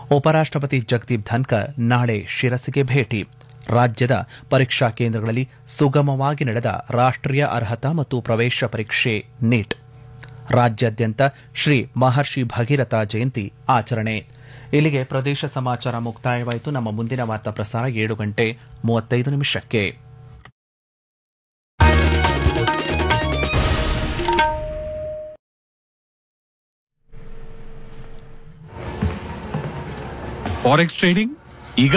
ಉಪರಾಷ್ಟಪತಿ ಜಗದೀಪ್ ಧನ್ಕರ್ ನಾಳೆ ಶಿರಸಿಗೆ ಭೇಟಿ ರಾಜ್ಯದ ಪರೀಕ್ಷಾ ಕೇಂದ್ರಗಳಲ್ಲಿ ಸುಗಮವಾಗಿ ನಡೆದ ರಾಷ್ಟೀಯ ಅರ್ಹತಾ ಮತ್ತು ಪ್ರವೇಶ ಪರೀಕ್ಷೆ ನೀಟ್ ರಾಜ್ಯಾದ್ಯಂತ ಶ್ರೀ ಮಹರ್ಷಿ ಭಗೀರಥ ಜಯಂತಿ ಆಚರಣೆ ಇಲ್ಲಿಗೆ ಪ್ರದೇಶ ಸಮಾಚಾರ ಮುಕ್ತಾಯವಾಯಿತು ನಮ್ಮ ಮುಂದಿನ ವಾರ್ತಾ ಪ್ರಸಾರ ಏಳು ಗಂಟೆ ಮೂವತ್ತೈದು ನಿಮಿಷಕ್ಕೆ ಫಾರೆಕ್ಸ್ ಟ್ರೇಡಿಂಗ್ ಈಗ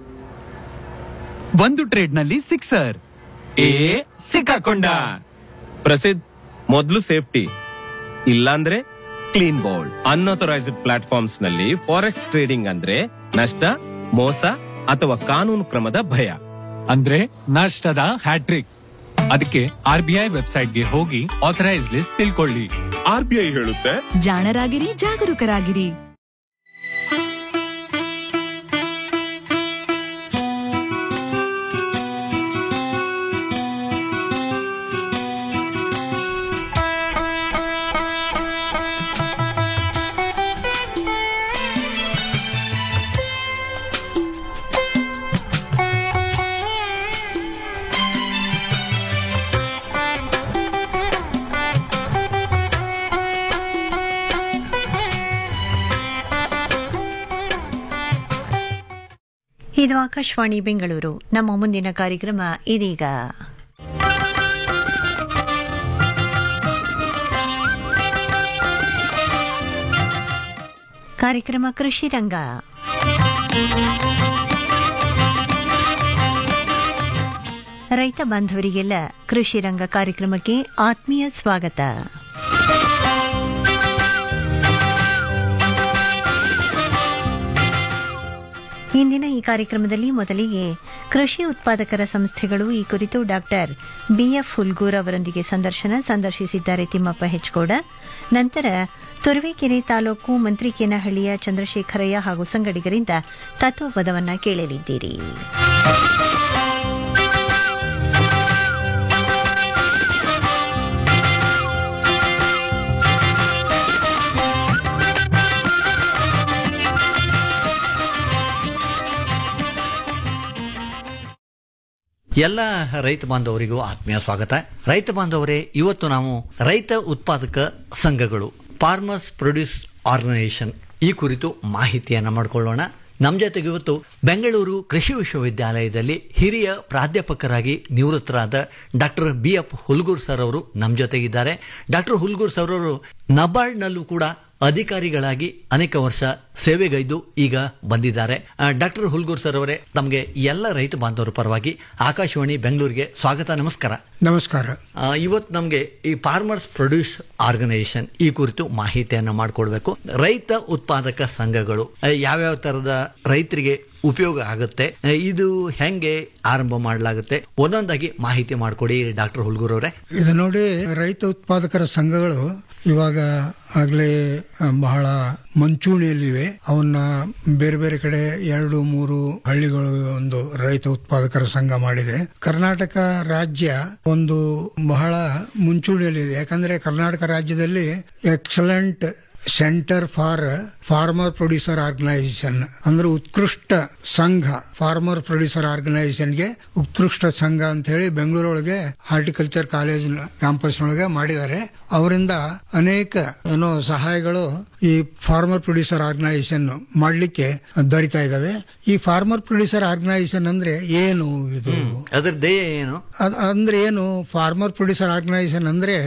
ಒಂದು ಟ್ರೇಡ್ ನಲ್ಲಿ ಸಿಕ್ಸರ್ ಏ ಸಿಕ್ಕಾಕೊಂಡ ಪ್ರಸಿದ್ಧ ಮೊದಲು ಸೇಫ್ಟಿ ಇಲ್ಲಾಂದ್ರೆ ಕ್ಲೀನ್ ಬೌಲ್ಡ್ ಅನ್ಅಥರೈಸ್ಡ್ ಪ್ಲಾಟ್ಫಾರ್ಮ್ಸ್ ನಲ್ಲಿ ಫಾರೆಕ್ಸ್ ಟ್ರೇಡಿಂಗ್ ಅಂದ್ರೆ ನಷ್ಟ ಮೋಸ ಅಥವಾ ಕಾನೂನು ಕ್ರಮದ ಭಯ ಅಂದ್ರೆ ನಷ್ಟದ ಹ್ಯಾಟ್ರಿಕ್ ಅದಕ್ಕೆ ಆರ್ ಬಿ ಐ ವೆಬ್ಸೈಟ್ಗೆ ಹೋಗಿ ಆಥರೈಸ್ ಲಿಸ್ಟ್ ತಿಳ್ಕೊಳ್ಳಿ ಆರ್ ಬಿ ಐ ಹೇಳುತ್ತೆ ಜಾಣರಾಗಿರಿ ಜಾಗರೂಕರಾಗಿರಿ ಇದು ಆಕಾಶವಾಣಿ ಬೆಂಗಳೂರು ನಮ್ಮ ಮುಂದಿನ ಕಾರ್ಯಕ್ರಮ ಇದೀಗ ಕಾರ್ಯಕ್ರಮ ಕೃಷಿ ರಂಗ ರೈತ ಬಾಂಧವರಿಗೆಲ್ಲ ಕೃಷಿ ರಂಗ ಕಾರ್ಯಕ್ರಮಕ್ಕೆ ಆತ್ಮೀಯ ಸ್ವಾಗತ ಇಂದಿನ ಈ ಕಾರ್ಯಕ್ರಮದಲ್ಲಿ ಮೊದಲಿಗೆ ಕೃಷಿ ಉತ್ಪಾದಕರ ಸಂಸ್ಥೆಗಳು ಈ ಕುರಿತು ಡಾಕ್ಟರ್ ಬಿಎಫ್ ಹುಲ್ಗೂರ್ ಅವರೊಂದಿಗೆ ಸಂದರ್ಶನ ಸಂದರ್ಶಿಸಿದ್ದಾರೆ ತಿಮ್ಮಪ್ಪ ಹೆಚ್ಕೋಡ ನಂತರ ತುರುವೇಕೆರೆ ತಾಲೂಕು ಮಂತ್ರಿಕೇನಹಳ್ಳಿಯ ಚಂದ್ರಶೇಖರಯ್ಯ ಹಾಗೂ ಸಂಗಡಿಗರಿಂದ ತತ್ವಪದವನ್ನ ಕೇಳಲಿದ್ದೀರಿ ಎಲ್ಲ ರೈತ ಬಾಂಧವರಿಗೂ ಆತ್ಮೀಯ ಸ್ವಾಗತ ರೈತ ಬಾಂಧವರೇ ಇವತ್ತು ನಾವು ರೈತ ಉತ್ಪಾದಕ ಸಂಘಗಳು ಫಾರ್ಮರ್ಸ್ ಪ್ರೊಡ್ಯೂಸ್ ಆರ್ಗನೈಸೇಷನ್ ಈ ಕುರಿತು ಮಾಹಿತಿಯನ್ನು ಮಾಡಿಕೊಳ್ಳೋಣ ನಮ್ಮ ಜೊತೆಗೆ ಇವತ್ತು ಬೆಂಗಳೂರು ಕೃಷಿ ವಿಶ್ವವಿದ್ಯಾಲಯದಲ್ಲಿ ಹಿರಿಯ ಪ್ರಾಧ್ಯಾಪಕರಾಗಿ ನಿವೃತ್ತರಾದ doctor B F Hulgur sir ಅವರು ನಮ್ಮ ಜೊತೆಗಿದ್ದಾರೆ ಡಾಕ್ಟರ್ ಹುಲ್ಗೂರ್ ಸರ್ ಅವರು ನಬಾರ್ಡ್ನಲ್ಲೂ ಕೂಡ ಅಧಿಕಾರಿಗಳಾಗಿ ಅನೇಕ ವರ್ಷ ಸೇವೆಗೈದು ಈಗ ಬಂದಿದ್ದಾರೆ ಡಾಕ್ಟರ್ ಹುಲ್ಗೂರ್ ಸರ್ ಅವರೇ ತಮಗೆ ಎಲ್ಲ ರೈತ ಬಾಂಧವರ ಪರವಾಗಿ ಆಕಾಶವಾಣಿ ಬೆಂಗಳೂರಿಗೆ ಸ್ವಾಗತ ನಮಸ್ಕಾರ ನಮಸ್ಕಾರ ಆ, ಇವತ್ತು ನಮಗೆ ಈ ಫಾರ್ಮರ್ಸ್ ಪ್ರೊಡ್ಯೂಸ್ ಆರ್ಗನೈಸೇಷನ್ ಈ ಕುರಿತು ಮಾಹಿತಿಯನ್ನು ಮಾಡಿಕೊಡ್ಬೇಕು ರೈತ ಉತ್ಪಾದಕ ಸಂಘಗಳು ಆ, ಯಾವ್ಯಾವ ತರದ ರೈತರಿಗೆ ಉಪಯೋಗ ಆಗುತ್ತೆ ಆ, ಇದು ಹೆಂಗೆ ಆರಂಭ ಮಾಡಲಾಗುತ್ತೆ ಒಂದೊಂದಾಗಿ ಮಾಹಿತಿ ಮಾಡಿಕೊಡಿ ಡಾಕ್ಟರ್ ಹುಲ್ಗೂರ್ ಅವರೇ ಇದು ನೋಡಿ ರೈತ ಉತ್ಪಾದಕರ ಸಂಘಗಳು ಇವಾಗ ಆಗ್ಲೇ ಆ, ಬಹಳ ಮುಂಚೂಣಿಯಲ್ಲಿವೆ ಅವನ್ನ ಬೇರೆ ಬೇರೆ ಕಡೆ ಎರಡು ಮೂರು ಹಳ್ಳಿಗಳು ಒಂದು ರೈತ ಉತ್ಪಾದಕರ ಸಂಘ ಮಾಡಿದೆ ಕರ್ನಾಟಕ ರಾಜ್ಯ ಒಂದು ಬಹಳ ಮುಂಚೂಣಿಯಲ್ಲಿದೆ ಯಾಕಂದ್ರೆ ಕರ್ನಾಟಕ ರಾಜ್ಯದಲ್ಲಿ excellent centre for farmer producer organisation ಅಂದ್ರೆ ಉತ್ಕೃಷ್ಟ ಸಂಘ ಫಾರ್ಮರ್ ಪ್ರೊಡ್ಯೂಸರ್ ಆರ್ಗನೈಸೇಷನ್ಗೆ ಉತ್ಕೃಷ್ಟ ಸಂಘ ಅಂತ ಹೇಳಿ ಬೆಂಗಳೂರೊಳಗೆ ಹಾರ್ಟಿಕಲ್ಚರ್ ಕಾಲೇಜ್ ಕ್ಯಾಂಪಸ್ ಒಳಗೆ ಮಾಡಿದ್ದಾರೆ ಅವರಿಂದ ಅನೇಕ ಏನೋ ಸಹಾಯಗಳು ಈ ಫಾರ್ಮರ್ ಪ್ರೊಡ್ಯೂಸರ್ ಆರ್ಗನೈಸೇಷನ್ ಮಾಡ್ಲಿಕ್ಕೆ ದೊರೀತಾ ಇದಾವೆ ಈ ಫಾರ್ಮರ್ ಪ್ರೊಡ್ಯೂಸರ್ ಆರ್ಗನೈಸೇಷನ್ ಅಂದ್ರೆ ಏನು ಇದು ಅದ್ರ ಧ್ಯೇಯ ಏನು ಅದ್- ಅಂದ್ರೆ ಏನು ಫಾರ್ಮರ್ ಪ್ರೊಡ್ಯೂಸರ್ ಆರ್ಗನೈಸೇಷನ್ ಅಂದ್ರೆ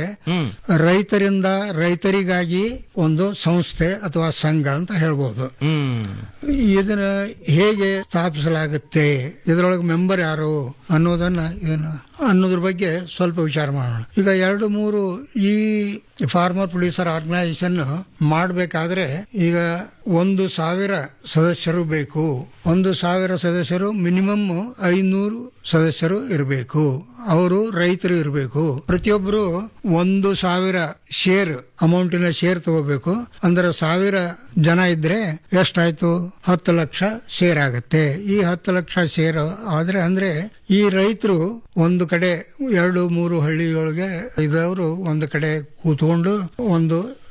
ರೈತರಿಂದ ರೈತರಿಗಾಗಿ ಒಂದು ಸಂಸ್ಥೆ ಅಥವಾ ಸಂಘ ಅಂತ ಹೇಳ್ಬೋದು ಹ್ಮ್ ಇದನ್ನ ಹೇಗೆ ಸ್ಥಾಪಿಸಲಾಗುತ್ತೆ ಇದರೊಳಗೆ ಮೆಂಬರ್ ಯಾರು ಅನ್ನೋದನ್ನ ಇದನ್ನ ಅನ್ನೋದ್ರ ಬಗ್ಗೆ ಸ್ವಲ್ಪ ವಿಚಾರ ಮಾಡೋಣ ಈಗ ಎರಡು ಮೂರು ಈ ಫಾರ್ಮರ್ ಪ್ರೊಡ್ಯೂಸರ್ ಆರ್ಗನೈಸೇಷನ್ ಮಾಡಬೇಕಾದ್ರೆ ಈಗ ಒಂದು ಸಾವಿರ ಸದಸ್ಯರು ಬೇಕು ಒಂದು ಸಾವಿರ ಸದಸ್ಯರು ಮಿನಿಮಮ್ ಐನೂರು ಸದಸ್ಯರು ಇರಬೇಕು ಅವರು ರೈತರು ಇರಬೇಕು ಪ್ರತಿಯೊಬ್ಬರು ಒಂದು ಸಾವಿರ ಶೇರ್ ಅಮೌಂಟಿನ ಶೇರ್ ತಗೋಬೇಕು ಅಂದ್ರೆ ಸಾವಿರ ಜನ ಇದ್ರೆ ಎಷ್ಟಾಯ್ತು ಹತ್ತು ಲಕ್ಷ ಶೇರ್ ಆಗತ್ತೆ ಈ ಹತ್ತು ಲಕ್ಷ ಶೇರ್ ಆದ್ರೆ ಅಂದ್ರೆ ಈ ರೈತರು ಒಂದು ಕಡೆ ಎರಡು ಮೂರು ಹಳ್ಳಿಗಳಿಗೆ ಇದ್ದವರು ಒಂದು ಕಡೆ ಕೂತ್ಕೊಂಡು ಒಂದು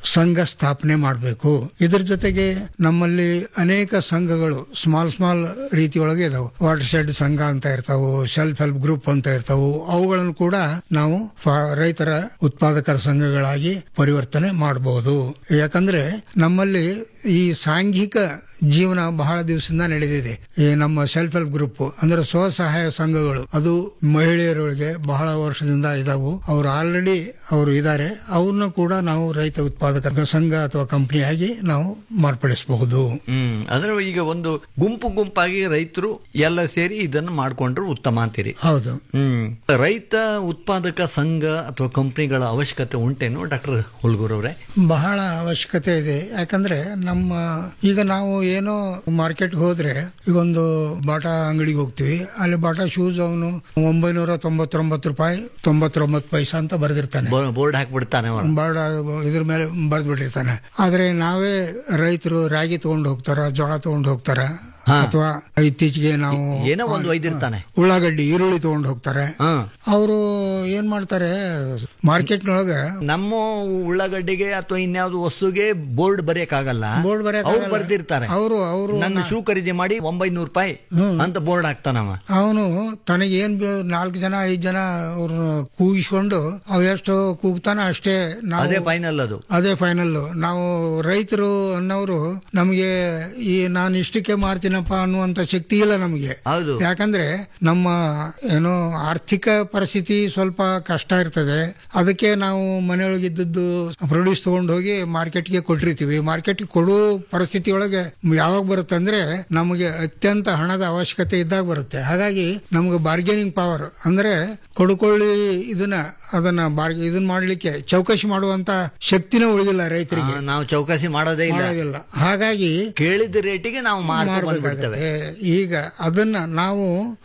ಸಂಘ ಸ್ಥಾಪನೆ ಮಾಡಬೇಕು ಇದ್ರ ಜೊತೆಗೆ ನಮ್ಮಲ್ಲಿ ಅನೇಕ ಸಂಘಗಳು ಸ್ಮಾಲ್ ಸ್ಮಾಲ್ ರೀತಿಯೊಳಗೆ ಇದಾವೆ ವಾಟರ್ ಶೆಡ್ ಸಂಘ ಅಂತ ಇರ್ತಾವು ಸೆಲ್ಫ್ ಹೆಲ್ಪ್ ಗ್ರೂಪ್ ಅಂತ ಇರ್ತಾವು ಅವುಗಳನ್ನು ಕೂಡ ನಾವು ಫ- ರೈತರ ಉತ್ಪಾದಕರ ಸಂಘಗಳಾಗಿ ಪರಿವರ್ತನೆ ಮಾಡಬಹುದು ಯಾಕಂದ್ರೆ ನಮ್ಮಲ್ಲಿ ಈ ಸಾಂಘಿಕ ಜೀವನ ಬಹಳ ದಿವಸದಿಂದ ನಡೆದಿದೆ ಈ ನಮ್ಮ ಸೆಲ್ಫ್ ಹೆಲ್ಪ್ ಗ್ರೂಪ್ ಅಂದ್ರೆ ಸ್ವಸಹಾಯ ಸಂಘಗಳು ಅದು ಮಹಿಳೆಯರೊಳಗೆ ಬಹಳ ವರ್ಷದಿಂದ ಇದಾವು ಅವ್ರು ಆಲ್ರೆಡಿ ಅವರು ಇದ್ದಾರೆ ಅವ್ರನ್ನ ಕೂಡ ನಾವು ರೈತ ಉತ್ಪಾದಕರ ಸಂಘ ಅಥವಾ ಕಂಪನಿಯಾಗಿ ನಾವು ಮಾರ್ಪಡಿಸಬಹುದು ಹ್ಮ್ ಅಂದ್ರೆ ಈಗ ಒಂದು ಗುಂಪು ಗುಂಪಾಗಿ ರೈತರು ಎಲ್ಲ ಸೇರಿ ಇದನ್ನು ಮಾಡ್ಕೊಂಡ್ರು ಉತ್ತಮ ಅಂತೀರಿ ಹೌದು ಹ್ಮ್ ರೈತ ಉತ್ಪಾದಕ ಸಂಘ ಅಥವಾ ಕಂಪನಿಗಳ ಅವಶ್ಯಕತೆ ಉಂಟೇನು ಡಾಕ್ಟರ್ ಹುಲ್ಗೂರ್ ಅವರೇ ಬಹಳ ಅವಶ್ಯಕತೆ ಇದೆ ಯಾಕಂದ್ರೆ ನಮ್ಮ ಈಗ ನಾವು ಏನೋ ಮಾರ್ಕೆಟ್ ಹೋದ್ರೆ ಈಗ ಒಂದು ಬಾಟಾ ಅಂಗಡಿಗೆ ಹೋಗ್ತೀವಿ ಅಲ್ಲಿ ಬಾಟಾ ಶೂಸ್ ಅವನು ಒಂಬೈನೂರ ತೊಂಬತ್ತೊಂಬತ್ತು ರೂಪಾಯಿ ತೊಂಬತ್ತೊಂಬತ್ತು ಪೈಸಾ ಅಂತ ಬರೆದಿರ್ತಾನೆ ಬೋರ್ಡ್ ಹಾಕ್ಬಿಡ್ತಾನೆ ಅವ. ಬಾಡ ಇದ್ರ ಮೇಲೆ ಬರೆದ್ಬಿಟ್ಟಿರ್ತಾನೆ ಆದ್ರೆ ನಾವೇ ರೈತರು ರಾಗಿ ತಗೊಂಡು ಹೋಗ್ತಾರ ಜೋಳ ತಗೊಂಡು ಹೋಗ್ತಾರ ಹಾ. ಅಥವಾ ಇತ್ತೀಚೆಗೆ ನಾವು ಏನೋ ಒಂದು ಒಯ್ದಿರ್ತಾನೆ ಉಳ್ಳಾಗಡ್ಡಿ ಈರುಳ್ಳಿ ತಗೊಂಡು ಹೋಗ್ತಾರೆ ಹಾ. ಅವರು ಏನ್ ಮಾಡ್ತಾರೆ ಮಾರ್ಕೆಟ್ನೊಳಗ ನಮ್ಮ ಉಳ್ಳಾಗಡ್ಡಿಗೆ ಅಥವಾ ಇನ್ಯಾವ್ದು ವಸ್ತುಗೆ ಬೋರ್ಡ್ ಬರೆಯಕ್ಕಾಗಲ್ಲ ಬೋರ್ಡ್ ಬರೆಯಕ್ಕಾಗಲ್ಲ. ಅವ್ರು ಬರ್ದಿರ್ತಾರೆ ಅವ್ರು ಅವ್ರು ನನ್ನ ಶೂ ಖರೀದಿ ಮಾಡಿ ಒಂಬೈನೂರು ರೂಪಾಯಿ ಅಂತ ಬೋರ್ಡ್ ಹಾಕ್ತಾನವ ಅವನು ತನಗೆ ಏನ್ ಬೇ- ನಾಲ್ಕು ಜನ ಐದ್ ಜನ ಅವ್ರನ್ನ ಕೂಗಿಸ್ಕೊಂಡು ಅವ್ ಎಷ್ಟು ಕೂಗ್ತಾನ ಅಷ್ಟೇ ನಾವು ಅದೇ ಫೈನಲ್ ಅದು ಅದೇ ಫೈನಲ್ ನಾವು ರೈತರು ಅನ್ನೋರು ನಮಗೆ ಈ ನಾನು ಇಷ್ಟಕ್ಕೆ ಮಾರ್ತೀನಪ್ಪ ಅನ್ನುವಂತ ಶಕ್ತಿ ಇಲ್ಲ ನಮಗೆ ಹೌದು ಯಾಕಂದ್ರೆ ನಮ್ಮ ಏನೋ ಆರ್ಥಿಕ ಪರಿಸ್ಥಿತಿ ಸ್ವಲ್ಪ ಕಷ್ಟ ಇರ್ತದೆ ಅದಕ್ಕೆ ನಾವು ಮನೆಯೊಳಗಿದ್ದದ್ದು ಪ್ರೊಡ್ಯೂಸ್ ತಗೊಂಡು ಹೋಗಿ ಮಾರ್ಕೆಟ್ಗೆ ಕೊಟ್ಟಿರ್ತೀವಿ ಮಾರ್ಕೆಟ್ಗೆ ಕೊಡೋ ಪರಿಸ್ಥಿತಿ ಒಳಗೆ ಯಾವಾಗ ಬರುತ್ತೆ ಅಂದ್ರೆ ನಮಗೆ ಅತ್ಯಂತ ಹಣದ ಅವಶ್ಯಕತೆ ಇದ್ದಾಗ ಬರುತ್ತೆ ಹಾಗಾಗಿ ನಮಗೆ ಬಾರ್ಗೇನಿಂಗ್ ಪವರ್ ಅಂದ್ರೆ ಕೊಡುಕೊಳ್ಳಿ ಇದನ್ನ ಅದನ್ನ ಬಾರ್ಗೆ ಇದನ್ನ ಮಾಡ್ಲಿಕ್ಕೆ ಚೌಕಶಿ ಮಾಡುವಂತ ಶಕ್ತಿನೇ ಉಳಿದಿಲ್ಲ ರೈತರಿಗೆ ಆ, ನಾವು ಚೌಕಾಸಿ ಮಾಡೋದೇ ಇಲ್ಲ ಮಾಡೋದಿಲ್ಲ ಹಾಗಾಗಿ ಕೇಳಿದ ರೇಟಿಗೆ ನಾವು ಮಾರ್ಕ್ ಬಂದ್ಬಿಡ್ತೇವೆ ಮಾರಬೇಕಾಗತ್ತೆ ಈಗ ಅದನ್ನ ನಾವು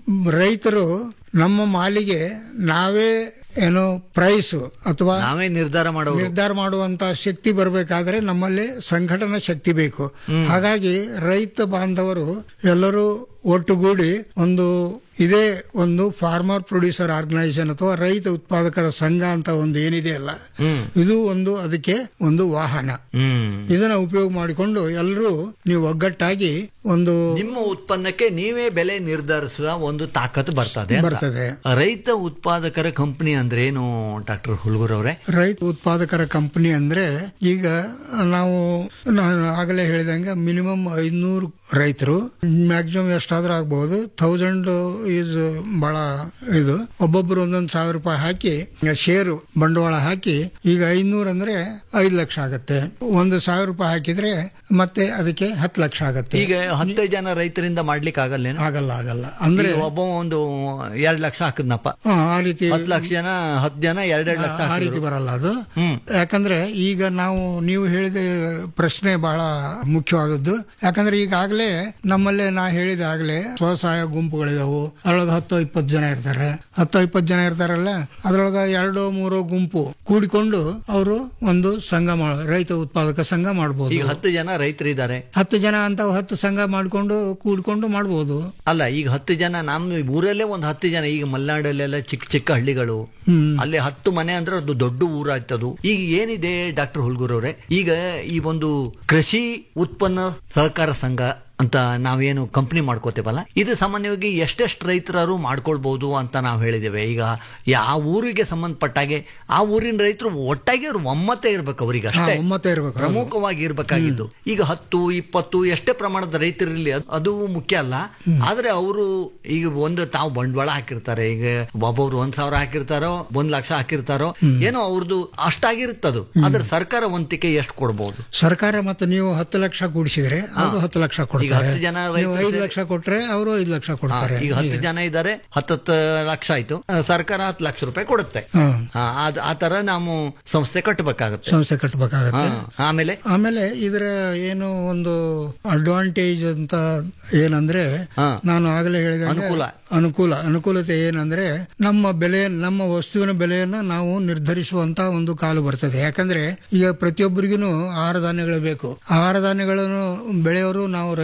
ರೈತರು ನಮ್ಮ ಮಾಲಿಗೆ ನಾವೇ ಏನೋ ಪ್ರೈಸ್ ಅಥವಾ ನಾವೇ ನಿರ್ಧಾರ ಮಾಡೋರು ನಿರ್ಧಾರ ಮಾಡುವಂತ ಶಕ್ತಿ ಬರಬೇಕಾದ್ರೆ ನಮ್ಮಲ್ಲಿ ಸಂಘಟನಾ ಶಕ್ತಿ ಬೇಕು ಹಾಗಾಗಿ ರೈತ ಬಾಂಧವರು ಎಲ್ಲರೂ ಒಟ್ಟುಗೂಡಿ ಒಂದು ಇದೇ ಒಂದು ಫಾರ್ಮರ್ ಪ್ರೊಡ್ಯೂಸರ್ ಆರ್ಗನೈಸೇಷನ್ ಅಥವಾ ರೈತ ಉತ್ಪಾದಕರ ಸಂಘ ಅಂತ ಒಂದು ಏನಿದೆ ಅಲ್ಲ ಹ್ಮ್ ಇದು ಒಂದು ಅದಕ್ಕೆ ಒಂದು ವಾಹನ ಹ್ಮ್ ಇದನ್ನ ಉಪಯೋಗ ಮಾಡಿಕೊಂಡು ಎಲ್ಲರೂ ನೀವು ಒಗ್ಗಟ್ಟಾಗಿ ಒಂದು ನಿಮ್ಮ ಉತ್ಪನ್ನಕ್ಕೆ ನೀವೇ ಬೆಲೆ ನಿರ್ಧರಿಸುವ ಒಂದು ತಾಕತ್ತು ಬರ್ತದೆ ಅಂತ. ಬರ್ತದೆ. ರೈತ ಉತ್ಪಾದಕರ ಕಂಪನಿ ಅಂದ್ರೆ ಏನು ಡಾಕ್ಟರ್ ಹುಲ್ಗೂರ್ ಅವರೇ ರೈತ ಉತ್ಪಾದಕರ ಕಂಪನಿ ಅಂದ್ರೆ ಈಗ ನಾವು ನಾನು ಆಗಲೇ ಹೇಳಿದಂಗೆ ಮಿನಿಮಮ್ ಐದ್ನೂರು ರೈತರು ಮ್ಯಾಕ್ಸಿಮಮ್ ಎಷ್ಟಾದ್ರೂ ಆಗ್ಬಹುದು ಥೌಸಂಡ್ ಈಸ್ ಬಹಳ ಇದು ಒಬ್ಬೊಬ್ರು ಒಂದೊಂದು ಸಾವಿರ ರೂಪಾಯಿ ಹಾಕಿ ಶೇರು ಬಂಡವಾಳ ಹಾಕಿ ಈಗ ಐದ್ನೂರು ಅಂದ್ರೆ ಐದು ಲಕ್ಷ ಆಗತ್ತೆ ಒಂದು ಸಾವಿರ ರೂಪಾಯಿ ಹಾಕಿದ್ರೆ ಮತ್ತೆ ಅದಕ್ಕೆ ಹತ್ತು ಲಕ್ಷ ಆಗತ್ತೆ ಈಗ ಹತ್ತು ಜನ ರೈತರಿಂದ ಮಾಡ್ಲಿಕ್ಕೆ ಆಗಲ್ಲೇನು ಆಗಲ್ಲ ಆಗಲ್ಲ ಅಂದ್ರೆ ಈಗ ಒಬ್ಬ ಒಂದು ಎರಡ್ ಲಕ್ಷ ಹಾಕಿದ್ನಪ್ಪ ಹಾ, ಆ ರೀತಿ ಹತ್ತು ಲಕ್ಷ ಜನ ಹತ್ತು ಜನ ಎರಡೆರಡು ಲಕ್ಷ ಆ ರೀತಿ ಹಾಕಿದ್ರು. ಬರಲ್ಲ ಅದು ಹ್ಮ್. ಯಾಕಂದ್ರೆ ಈಗ ನಾವು ನೀವು ಹೇಳಿದ ಪ್ರಶ್ನೆ ಬಹಳ ಮುಖ್ಯವಾದದ್ದು ಯಾಕಂದ್ರೆ ಈಗಾಗಲೇ ನಮ್ಮಲ್ಲೇ ನಾ ಹೇಳಿದ ಆಗ್ಲೇ ಸ್ವಸಹಾಯ ಗುಂಪುಗಳಿದಾವು ಅದ್ರೊಳಗೆ ಹತ್ತು ಇಪ್ಪತ್ತು ಜನ ಇರ್ತಾರೆ ಹತ್ತು ಇಪ್ಪತ್ತು ಜನ ಇರ್ತಾರಲ್ಲ ಅದ್ರೊಳಗ ಎರಡು ಮೂರು ಗುಂಪು ಕೂಡಿಕೊಂಡು ಅವರು ಒಂದು ಸಂಘ ಮಾಡ ರೈತ ಉತ್ಪಾದಕ ಸಂಘ ಮಾಡಬಹುದು ಈಗ ಹತ್ತು ಜನ ರೈತರಿದ್ದಾರೆ ಹತ್ತು ಜನ ಅಂತ ಹತ್ತು ಸಂಘ ಮಾಡ್ಕೊಂಡು ಕೂಡ್ಕೊಂಡು ಮಾಡಬಹುದು ಅಲ್ಲ ಈಗ ಹತ್ತು ಜನ ನಮ್ಮ ಊರಲ್ಲೇ ಒಂದು ಹತ್ತು ಜನ ಈಗ ಮಲೆನಾಡಲ್ಲೆಲ್ಲ ಚಿಕ್ಕ ಚಿಕ್ಕ ಹಳ್ಳಿಗಳು ಹ್ಮ್ ಅಲ್ಲಿ ಹತ್ತು ಮನೆ ಅಂದ್ರೆ ಅದು ದೊಡ್ಡ ಊರಾಯ್ತದು ಈಗ ಏನಿದೆ ಡಾಕ್ಟರ್ ಹುಲ್ಗೂರ್ ಅವರೇ ಈಗ ಈ ಒಂದು ಕೃಷಿ ಉತ್ಪನ್ನ ಸಹಕಾರ ಸಂಘ ಅಂತ ನಾವೇನು ಕಂಪನಿ ಮಾಡ್ಕೋತೇವಲ್ಲ ಇದು ಸಾಮಾನ್ಯವಾಗಿ ಎಷ್ಟೆಷ್ಟು ರೈತರು ಮಾಡ್ಕೊಳ್ಬಹುದು ಅಂತ ನಾವು ಹೇಳಿದ್ದೇವೆ ಈಗ ಯಾವ ಊರಿಗೆ ಸಂಬಂಧಪಟ್ಟಾಗೆ ಆ ಊರಿನ ರೈತರು ಒಟ್ಟಾಗಿ ಅವ್ರು ಒಮ್ಮತೆ ಇರ್ಬೇಕು ಅವರಿಗೆ ಹಾ, ಅಷ್ಟೇ ಒಮ್ಮತ ಇರ್ಬೇಕು ಹೌದು. ಪ್ರಮುಖವಾಗಿ ಇರ್ಬೇಕಾಗಿದ್ದು ಈಗ ಹತ್ತು ಇಪ್ಪತ್ತು ಎಷ್ಟೇ ಪ್ರಮಾಣದ ರೈತರಿರಲಿ ಅದ್- ಅದು ಮುಖ್ಯ ಅಲ್ಲ ಆದ್ರೆ ಅವರು ಈಗ ಒಂದು ತಾವು ಬಂಡವಾಳ ಹಾಕಿರ್ತಾರೆ ಈಗ ಒಬ್ಬೊಬ್ರು ಒಂದ್ ಸಾವಿರ ಹಾಕಿರ್ತಾರೋ ಒಂದ್ ಲಕ್ಷ ಹಾಕಿರ್ತಾರೋ ಏನೋ ಅವ್ರದ್ದು ಅಷ್ಟಾಗಿರುತ್ತದು ಆದ್ರೆ ಸರ್ಕಾರ ವಂತಿಕೆ ಎಷ್ಟು ಕೊಡ್ಬೋದು ಸರ್ಕಾರ ಮತ್ತೆ ನೀವು ಹತ್ತು ಲಕ್ಷ ಕೂಡಿಸಿದ್ರೆ ಅವರು ಹತ್ತು ಲಕ್ಷ ಈಗ ಕೊಡ್ತಾರೆ ಹತ್ತು ಜನ ನೀವು ರೈತರು ಐದು ಲಕ್ಷ ಕೊಟ್ರೆ ಅವರು ಐದು ಲಕ್ಷ ಹಾ, ಕೊಡ್ತಾರೆ ಈಗ ಹತ್ತು ಜನ ಇದ್ದಾರೆ ಹತ್ತತ್ತು ಲಕ್ಷ ಆಯ್ತು ಆ, ಸರ್ಕಾರ ಹತ್ತು ಲಕ್ಷ ರೂಪಾಯಿ ಕೊಡುತ್ತೆ ಹಾ. ಹಾ, ಅದ್- ಆ ತರ ನಾವು ಸಂಸ್ಥೆ ಕಟ್ಟಬೇಕಾಗತ್ತೆ ಸಂಸ್ಥೆ ಕಟ್ಟಬೇಕಾಗತ್ತೆ ಹಾ, ಆಮೇಲೆ ಆಮೇಲೆ ಇದರ ಏನು ಒಂದು ಅಡ್ವಾಂಟೇಜ್ ಅಂತ ಏನಂದ್ರೆ ಹಾ. ನಾನು ಆಗಲೇ ಹೇಳಿದ ಅನುಕೂಲ. ಅನುಕೂಲ ಅನುಕೂಲತೆ ಏನಂದ್ರೆ ನಮ್ಮ ಬೆಲೆ ನಮ್ಮ ವಸ್ತುವಿನ ಬೆಲೆಯನ್ನು ನಾವು ನಿರ್ಧರಿಸುವಂತ ಒಂದು ಕಾಲು ಬರ್ತದೆ ಯಾಕಂದ್ರೆ ಈಗ ಪ್ರತಿಯೊಬ್ಬರಿಗೂ ಆಹಾರ ಧಾನ್ಯಗಳು ಬೇಕು ಆಹಾರ ಧಾನ್ಯಗಳನ್ನು ಬೆಳೆಯೋರು ನಾವು ರೈತ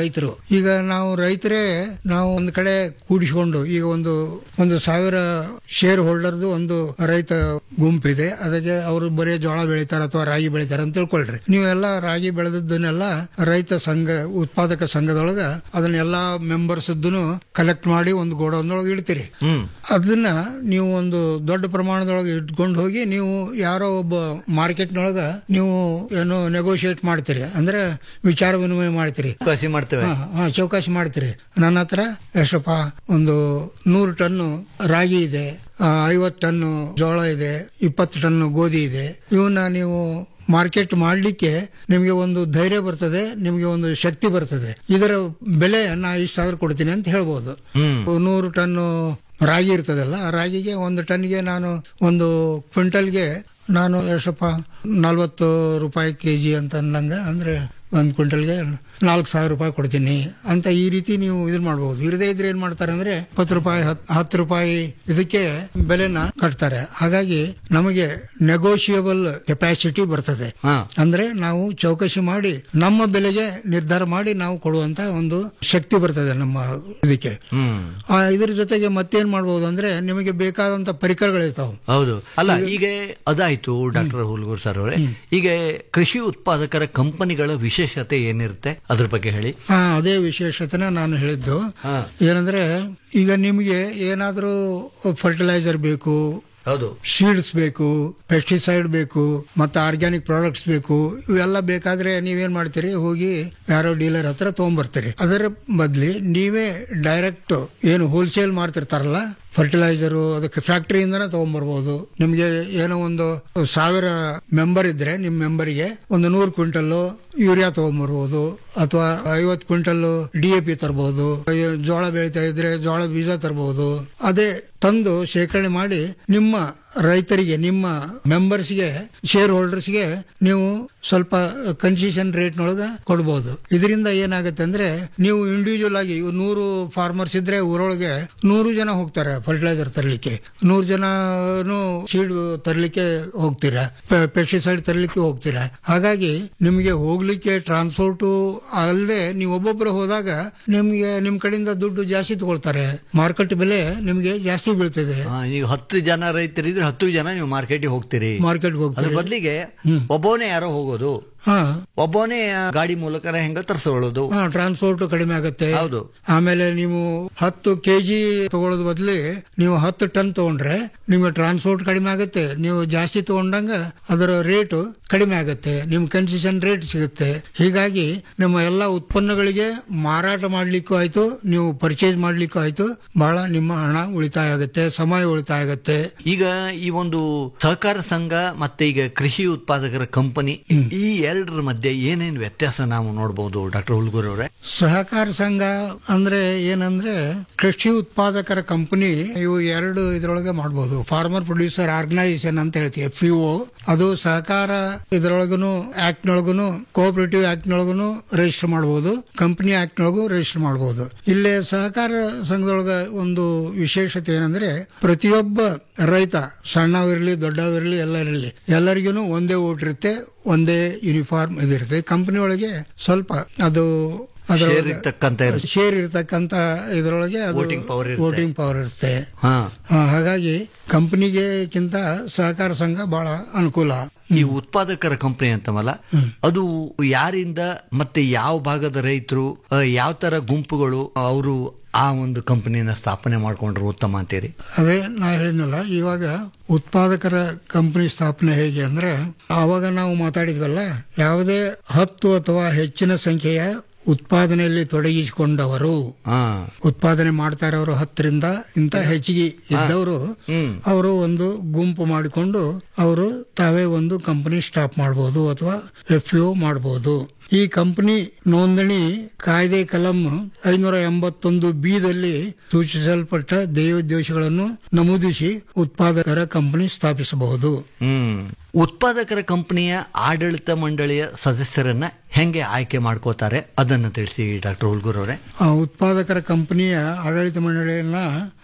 ರೈತರು ಈಗ ನಾವು ರೈತರೇ ನಾವು ಒಂದ್ ಕಡೆ ಕೂಡಿಸಿಕೊಂಡು ಈಗ ಒಂದು ಒಂದು ಸಾವಿರ ಶೇರ್ ಹೋಲ್ಡರ್ದು ಒಂದು ರೈತ ಗುಂಪಿದೆ ಅದಕ್ಕೆ ಅವರು ಬರೀ ಜೋಳ ಬೆಳಿತಾರ ಅಥವಾ ರಾಗಿ ಬೆಳಿತಾರ ಅಂತ ತಿಳ್ಕೊಳ್ರಿ ನೀವೆಲ್ಲ ರಾಗಿ ಬೆಳೆದದ್ದನ್ನೆಲ್ಲ ರೈತ ಸಂಘ ಉತ್ಪಾದಕ ಸಂಘದೊಳಗ ಅದನ್ನೆಲ್ಲಾ ಮೆಂಬರ್ಸ್ ಕಲೆಕ್ಟ್ ಮಾಡಿ ಒಂದು ಗೋಡೌನ್ದೊಳಗೆ ಇಡ್ತೀರಿ ಅದನ್ನ ನೀವು ಒಂದು ದೊಡ್ಡ ಪ್ರಮಾಣದೊಳಗೆ ಇಟ್ಕೊಂಡು ಹೋಗಿ ನೀವು ಯಾರೋ ಒಬ್ಬ ಮಾರ್ಕೆಟ್ನೊಳಗ ನೀವು ಏನು ನೆಗೋಷಿಯೇಟ್ ಮಾಡ್ತೀರಿ ಅಂದ್ರೆ ವಿಚಾರ ವಿನಿಮಯ ಮಾಡ್ತೀರಿ ಕಸಿ ಮಾಡ್ತೇವೆ ಹಾ, ಹಾ, ಚೌಕಾಸಿ ಮಾಡ್ತೀರಿ ನನ್ನ ಹತ್ರ ಎಷ್ಟಪ್ಪ ಒಂದು ನೂರು ಟನ್ನು ರಾಗಿ ಇದೆ ಐವತ್ತು ಟನ್ನು ಜೋಳ ಇದೆ ಇಪ್ಪತ್ತು ಟನ್ನು ಗೋಧಿ ಇದೆ ಇವನ್ನ ನೀವು ಮಾರ್ಕೆಟ್ ಮಾಡಲಿಕ್ಕೆ ನಿಮಗೆ ಒಂದು ಧೈರ್ಯ ಬರ್ತದೆ ನಿಮಗೆ ಒಂದು ಶಕ್ತಿ ಬರ್ತದೆ ಇದರ ಬೆಲೆ ನಾ ಇಷ್ಟಾದ್ರೂ ಕೊಡ್ತೀನಿ ಅಂತ ಹೇಳ್ಬೋದು ನೂರು ಟನ್ನು ರಾಗಿ ಇರ್ತದಲ್ಲ ಆ ರಾಗಿಗೆ ಒಂದು ಟನ್ಗೆ ನಾನು ಒಂದು ಕ್ವಿಂಟಲ್ಗೆ ನಾನು ಎಷ್ಟಪ್ಪ ನಲ್ವತ್ತು ರೂಪಾಯಿ ಕೆ ಜಿ ಅಂತ ಅಂದಂಗ ಅಂದ್ರೆ ಒಂದು ಕ್ವಿಂಟಲ್ಗೆ ನಾಲ್ಕು ಸಾವಿರ ರೂಪಾಯಿ ಕೊಡ್ತೀನಿ ಅಂತ ಈ ರೀತಿ ನೀವು ಇದನ್ನ ಮಾಡ್ಬೋದು ಇರದೇ ಇದ್ರೆ ಏನ್ ಮಾಡ್ತಾರೆ ಅಂದ್ರೆ ಇಪ್ಪತ್ತು ರೂಪಾಯಿ ಹತ್- ಹತ್ತು ರೂಪಾಯಿ ಇದಕ್ಕೆ ಬೆಲೆನ ಕಟ್ತಾರೆ ಹಾಗಾಗಿ ನಮಗೆ ನೆಗೋಷಿಯಬಲ್ ಕೆಪಾಸಿಟಿ ಬರ್ತದೆ ಹಾ. ಅಂದ್ರೆ ನಾವು ಚೌಕಶಿ ಮಾಡಿ ನಮ್ಮ ಬೆಲೆಗೆ ನಿರ್ಧಾರ ಮಾಡಿ ನಾವು ಕೊಡುವಂತ ಒಂದು ಶಕ್ತಿ ಬರ್ತದೆ ನಮ್ಮ ಇದಕ್ಕೆ ಹ್ಮ್ ಆ, ಇದ್ರ ಜೊತೆಗೆ ಮತ್ತೇನ್ ಮಾಡ್ಬೋದು ಅಂದ್ರೆ ನಿಮಗೆ ಬೇಕಾದಂತ ಪರಿಕರಗಳಿರ್ತಾವೆ ಹೌದು ಅಲ್ಲ ಈಗ ಅದಾಯ್ತು ಡಾಕ್ಟರ್ ಹುಲ್ಗೂರ್ ಸರ್ ಅವರೇ ಈಗ ಕೃಷಿ ಉತ್ಪಾದಕರ ಕಂಪನಿಗಳ ವಿಶೇಷತೆ ಏನಿರುತ್ತೆ ಅದ್ರ ಬಗ್ಗೆ ಹೇಳಿ ಹಾ ಅದೇ ವಿಶೇಷತೆನ ನಾನು ಹೇಳಿದ್ದು ಹಾ. ಏನಂದ್ರೆ ಈಗ ನಿಮಗೆ ಏನಾದ್ರೂ ಫರ್ಟಿಲೈಸರ್ ಬೇಕು ಹೌದು ಸೀಡ್ಸ್ ಬೇಕು ಪೆಸ್ಟಿಸೈಡ್ ಬೇಕು ಮತ್ತೆ ಆರ್ಗ್ಯಾನಿಕ್ ಪ್ರಾಡಕ್ಟ್ಸ್ ಬೇಕು ಇವೆಲ್ಲ ಬೇಕಾದ್ರೆ ನೀವೇನ್ ಮಾಡ್ತೀರಿ ಹೋಗಿ ಯಾರೋ ಡೀಲರ್ ಹತ್ರ ತಗೊಂಡ್ಬರ್ತೀರಿ ಅದರ ಬದ್ಲಿ ನೀವೇ ಡೈರೆಕ್ಟ್ ಏನು ಹೋಲ್ಸೇಲ್ ಮಾಡ್ತಿರ್ತಾರಲ್ಲ ಫರ್ಟಿಲೈಸರು ಅದಕ್ಕೆ ಫ್ಯಾಕ್ಟರಿಯಿಂದನೇ ತಗೊಂಡ್ಬರ್ಬೋದು ನಿಮ್ಗೆ ಏನೋ ಒಂದು ಸಾವಿರ ಮೆಂಬರ್ ಇದ್ರೆ ನಿಮ್ ಮೆಂಬರಿಗೆ ಒಂದು ನೂರು ಕ್ವಿಂಟಲ್ ಯೂರಿಯಾ ತಗೊಂಡ್ಬರ್ಬೋದು ಅಥವಾ ಐವತ್ತು ಕ್ವಿಂಟಲ್ ಡಿ ಎ ಪಿ ತರಬಹುದು ಜೋಳ ಬೆಳೀತಾ ಇದ್ರೆ ಜೋಳ ಬೀಜ ತರಬಹುದು ಅದೇ ತಂದು ಶೇಖರಣೆ ಮಾಡಿ ನಿಮ್ಮ ರೈತರಿಗೆ ನಿಮ್ಮ ಮೆಂಬರ್ಸ್ಗೆ ಶೇರ್ ಹೋಲ್ಡರ್ಸ್ಗೆ ನೀವು ಸ್ವಲ್ಪ ಕನ್ಸೆಷನ್ ರೇಟ್ನೊಳಗೆ ಕೊಡ್ಬೋದು ಇದರಿಂದ ಏನಾಗುತ್ತೆ ಅಂದ್ರೆ ನೀವು ಇಂಡಿವಿಜುವಲ್ ಆಗಿ ಇವ್ ನೂರು ಫಾರ್ಮರ್ಸ್ ಇದ್ರೆ ಊರೊಳಗೆ ನೂರು ಜನ ಹೋಗ್ತಾರೆ ಫರ್ಟಿಲೈಸರ್ ತರಲಿಕ್ಕೆ ನೂರು ಜನನು ಸೀಡ್ ತರಲಿಕ್ಕೆ ಹೋಗ್ತೀರಾ ಪೆಸ್ಟಿಸೈಡ್ ತರಲಿಕ್ಕೆ ಹೋಗ್ತೀರಾ ಹಾಗಾಗಿ ನಿಮಗೆ ಹೋಗ್ಲಿಕ್ಕೆ ಟ್ರಾನ್ಸ್ಪೋರ್ಟ್ ಅಲ್ಲದೆ ನೀವು ಒಬ್ಬೊಬ್ಬರು ಹೋದಾಗ ನಿಮ್ಗೆ ನಿಮ್ ಕಡೆಯಿಂದ ದುಡ್ಡು ಜಾಸ್ತಿ ತಗೊಳ್ತಾರೆ ಮಾರ್ಕೆಟ್ ಬೆಲೆ ನಿಮ್ಗೆ ಜಾಸ್ತಿ ಬೀಳ್ತದೆ ಆ, ಈಗ ಹತ್ತು ಜನ ರೈತರಿದ್ರೆ ಹತ್ತು ಜನ ನೀವು ಮಾರ್ಕೆಟ್ಗೆ ಹೋಗ್ತೀರಿ ಮಾರ್ಕೆಟ್ಗೆ ಅದ್ರ ಹೋಗ್ತಾರೆ ಬದಲಿಗೆ ಒಬ್ಬನೇ ಯಾರೋ ಹೋಗೋದು ಹಾ ಒಬ್ಬನೇ ಗಾಡಿ ಮೂಲಕ ಹೆಂಗ ತರಿಸ್ಕೊಳ್ಳೋದು ಹಾ ಟ್ರಾನ್ಸ್ಪೋರ್ಟ್ ಕಡಿಮೆ ಆಗುತ್ತೆ ಹೌದು. ಆಮೇಲೆ ನೀವು ಹತ್ತು ಕೆಜಿ ತಗೊಳ್ಳೋದ್ ಬದ್ಲಿ ನೀವು ಹತ್ತು ಟನ್ ತಗೊಂಡ್ರೆ ನಿಮ್ಗೆ ಟ್ರಾನ್ಸ್ಪೋರ್ಟ್ ಕಡಿಮೆ ಆಗುತ್ತೆ ನೀವು ಜಾಸ್ತಿ ತಗೊಂಡಂಗ ಅದರ ರೇಟು ಕಡಿಮೆ ಆಗುತ್ತೆ ನಿಮ್ ಕನ್ಸೆಷನ್ ರೇಟ್ ಸಿಗುತ್ತೆ ಹೀಗಾಗಿ ನಮ್ಮ ಎಲ್ಲ ಉತ್ಪನ್ನಗಳಿಗೆ ಮಾರಾಟ ಮಾಡ್ಲಿಕ್ಕೂ ಆಯ್ತು ನೀವು ಪರ್ಚೇಸ್ ಮಾಡ್ಲಿಕ್ಕೂ ಆಯ್ತು ಬಹಳ ನಿಮ್ಮ ಹಣ ಉಳಿತಾಯ ಆಗುತ್ತೆ ಸಮಯ ಉಳಿತಾಯ ಆಗುತ್ತೆ ಈಗ ಈ ಒಂದು ಸಹಕಾರ ಸಂಘ ಮತ್ತೆ ಈಗ ಕೃಷಿ ಉತ್ಪಾದಕರ ಕಂಪನಿ ಈ ಎರಡರ ಮಧ್ಯೆ ಏನೇನು ವ್ಯತ್ಯಾಸ ನಾವು ನೋಡಬಹುದು ಡಾಕ್ಟರ್ ಹುಲ್ಗೂರ್ ಅವರೇ ಸಹಕಾರ ಸಂಘ ಅಂದ್ರೆ ಏನಂದ್ರೆ ಕೃಷಿ ಉತ್ಪಾದಕರ ಕಂಪನಿ ಇವು ಎರಡು ಇದ್ರೊಳಗೆ ಮಾಡಬಹುದು ಫಾರ್ಮರ್ ಪ್ರೊಡ್ಯೂಸರ್ ಆರ್ಗನೈಸೇಷನ್ ಅಂತ ಹೇಳ್ತೀವಿ ಎಫ್ ಅದು ಸಹಕಾರ ಇದ್ರೊಳಗನು ಆಕ್ಟ್ ನೊಳಗುನು ಕೋಆಪರೇಟಿವ್ ಆಕ್ಟ್ ನೊಳಗುನು ರಿಜಿಸ್ಟರ್ ಮಾಡಬಹುದು ಕಂಪನಿ ಆಕ್ಟ್ ನೊಳಗು ರಿಜಿಸ್ಟರ್ ಮಾಡಬಹುದು ಇಲ್ಲೇ ಸಹಕಾರ ಸಂಘದೊಳಗ ಒಂದು ವಿಶೇಷತೆ ಏನಂದ್ರೆ ಪ್ರತಿಯೊಬ್ಬ ರೈತ ಸಣ್ಣವಿರಲಿ ದೊಡ್ಡವಿರಲಿ ಎಲ್ಲ ಇರಲಿ ಎಲ್ಲರಿಗೂ ಒಂದೇ ಓಟ್ ಇರುತ್ತೆ ಒಂದೇ ಯೂನಿಫಾರ್ಮ್ ಇದಿರುತ್ತೆ ಕಂಪನಿ ಒಳಗೆ ಸ್ವಲ್ಪ ಅದು ಅದರೊಳಗೆ Share ಇರ್ತಕ್ಕಂಥ ಇರುತ್ತೆ. ಶೇರ್ ಇರ್ತಕ್ಕಂತ ಇದರೊಳಗೆ ಅದು Voting power ಇರುತ್ತೆ. ವೋಟಿಂಗ್ ಪವರ್ ಇರುತ್ತೆ ಹಾ ಆ, ಹಾಗಾಗಿ ಕಂಪನಿಗೆಕ್ಕಿಂತ ಸಹಕಾರ ಸಂಘ ಬಹಳ ಅನುಕೂಲ ಈ ಉತ್ಪಾದಕರ ಕಂಪನಿ ಅಂತವಲ್ಲ ಅದು ಯಾರಿಂದ ಮತ್ತೆ ಯಾವ ಭಾಗದ ರೈತರು ಯಾವ ತರ ಗುಂಪುಗಳು ಅವರು ಆ ಒಂದು ಕಂಪನಿನ ಸ್ಥಾಪನೆ ಮಾಡ್ಕೊಂಡ್ರು ಉತ್ತಮ ಅಂತೀರಿ ಅದೇ ನಾ ಹೇಳಿದ್ನಲ್ಲ ಇವಾಗ ಉತ್ಪಾದಕರ ಕಂಪನಿ ಸ್ಥಾಪನೆ ಹೇಗೆ ಅಂದ್ರೆ ಆವಾಗ ನಾವು ಮಾತಾಡಿದ್ವಲ್ಲ ಯಾವುದೇ ಹತ್ತು ಅಥವಾ ಹೆಚ್ಚಿನ ಸಂಖ್ಯೆಯ ಉತ್ಪಾದನೆಯಲ್ಲಿ ತೊಡಗಿಸಿಕೊಂಡವರು ಹಾ ಉತ್ಪಾದನೆ ಮಾಡ್ತಾ ಇರೋರು ಹತ್ತರಿಂದ ಇಂತ ಹೆಚ್ಚಿಗೆ ಇದ್ದವರು ಹ್ಮ್. ಅವರು ಒಂದು ಗುಂಪು ಮಾಡಿಕೊಂಡು ಅವರು ತಾವೇ ಒಂದು ಕಂಪನಿ ಸ್ಟಾಪ್ ಮಾಡಬಹುದು ಅಥವಾ ಎಫ್ ಯು ಮಾಡಬಹುದು ಈ ಕಂಪನಿ ನೋಂದಣಿ ಕಾಯ್ದೆ ಕಲಂ ಐನೂರ ಎಂಬತ್ತೊಂದು ಬಿದಲ್ಲಿ ಸೂಚಿಸಲ್ಪಟ್ಟ ದೇವೋದ್ದೇಶಗಳನ್ನು ನಮೂದಿಸಿ ಉತ್ಪಾದಕರ ಕಂಪನಿ ಸ್ಥಾಪಿಸಬಹುದು ಹ್ಮ್ ಉತ್ಪಾದಕರ ಕಂಪನಿಯ ಆಡಳಿತ ಮಂಡಳಿಯ ಸದಸ್ಯರನ್ನ ಹೆಂಗೆ ಆಯ್ಕೆ ಮಾಡ್ಕೋತಾರೆ ಅದನ್ನ ತಿಳಿಸಿ ಡಾಕ್ಟರ್ ಹುಲ್ಗೂರ್ ಅವರೇ ಆ ಉತ್ಪಾದಕರ ಕಂಪನಿಯ ಆಡಳಿತ ಮಂಡಳಿಯನ್ನ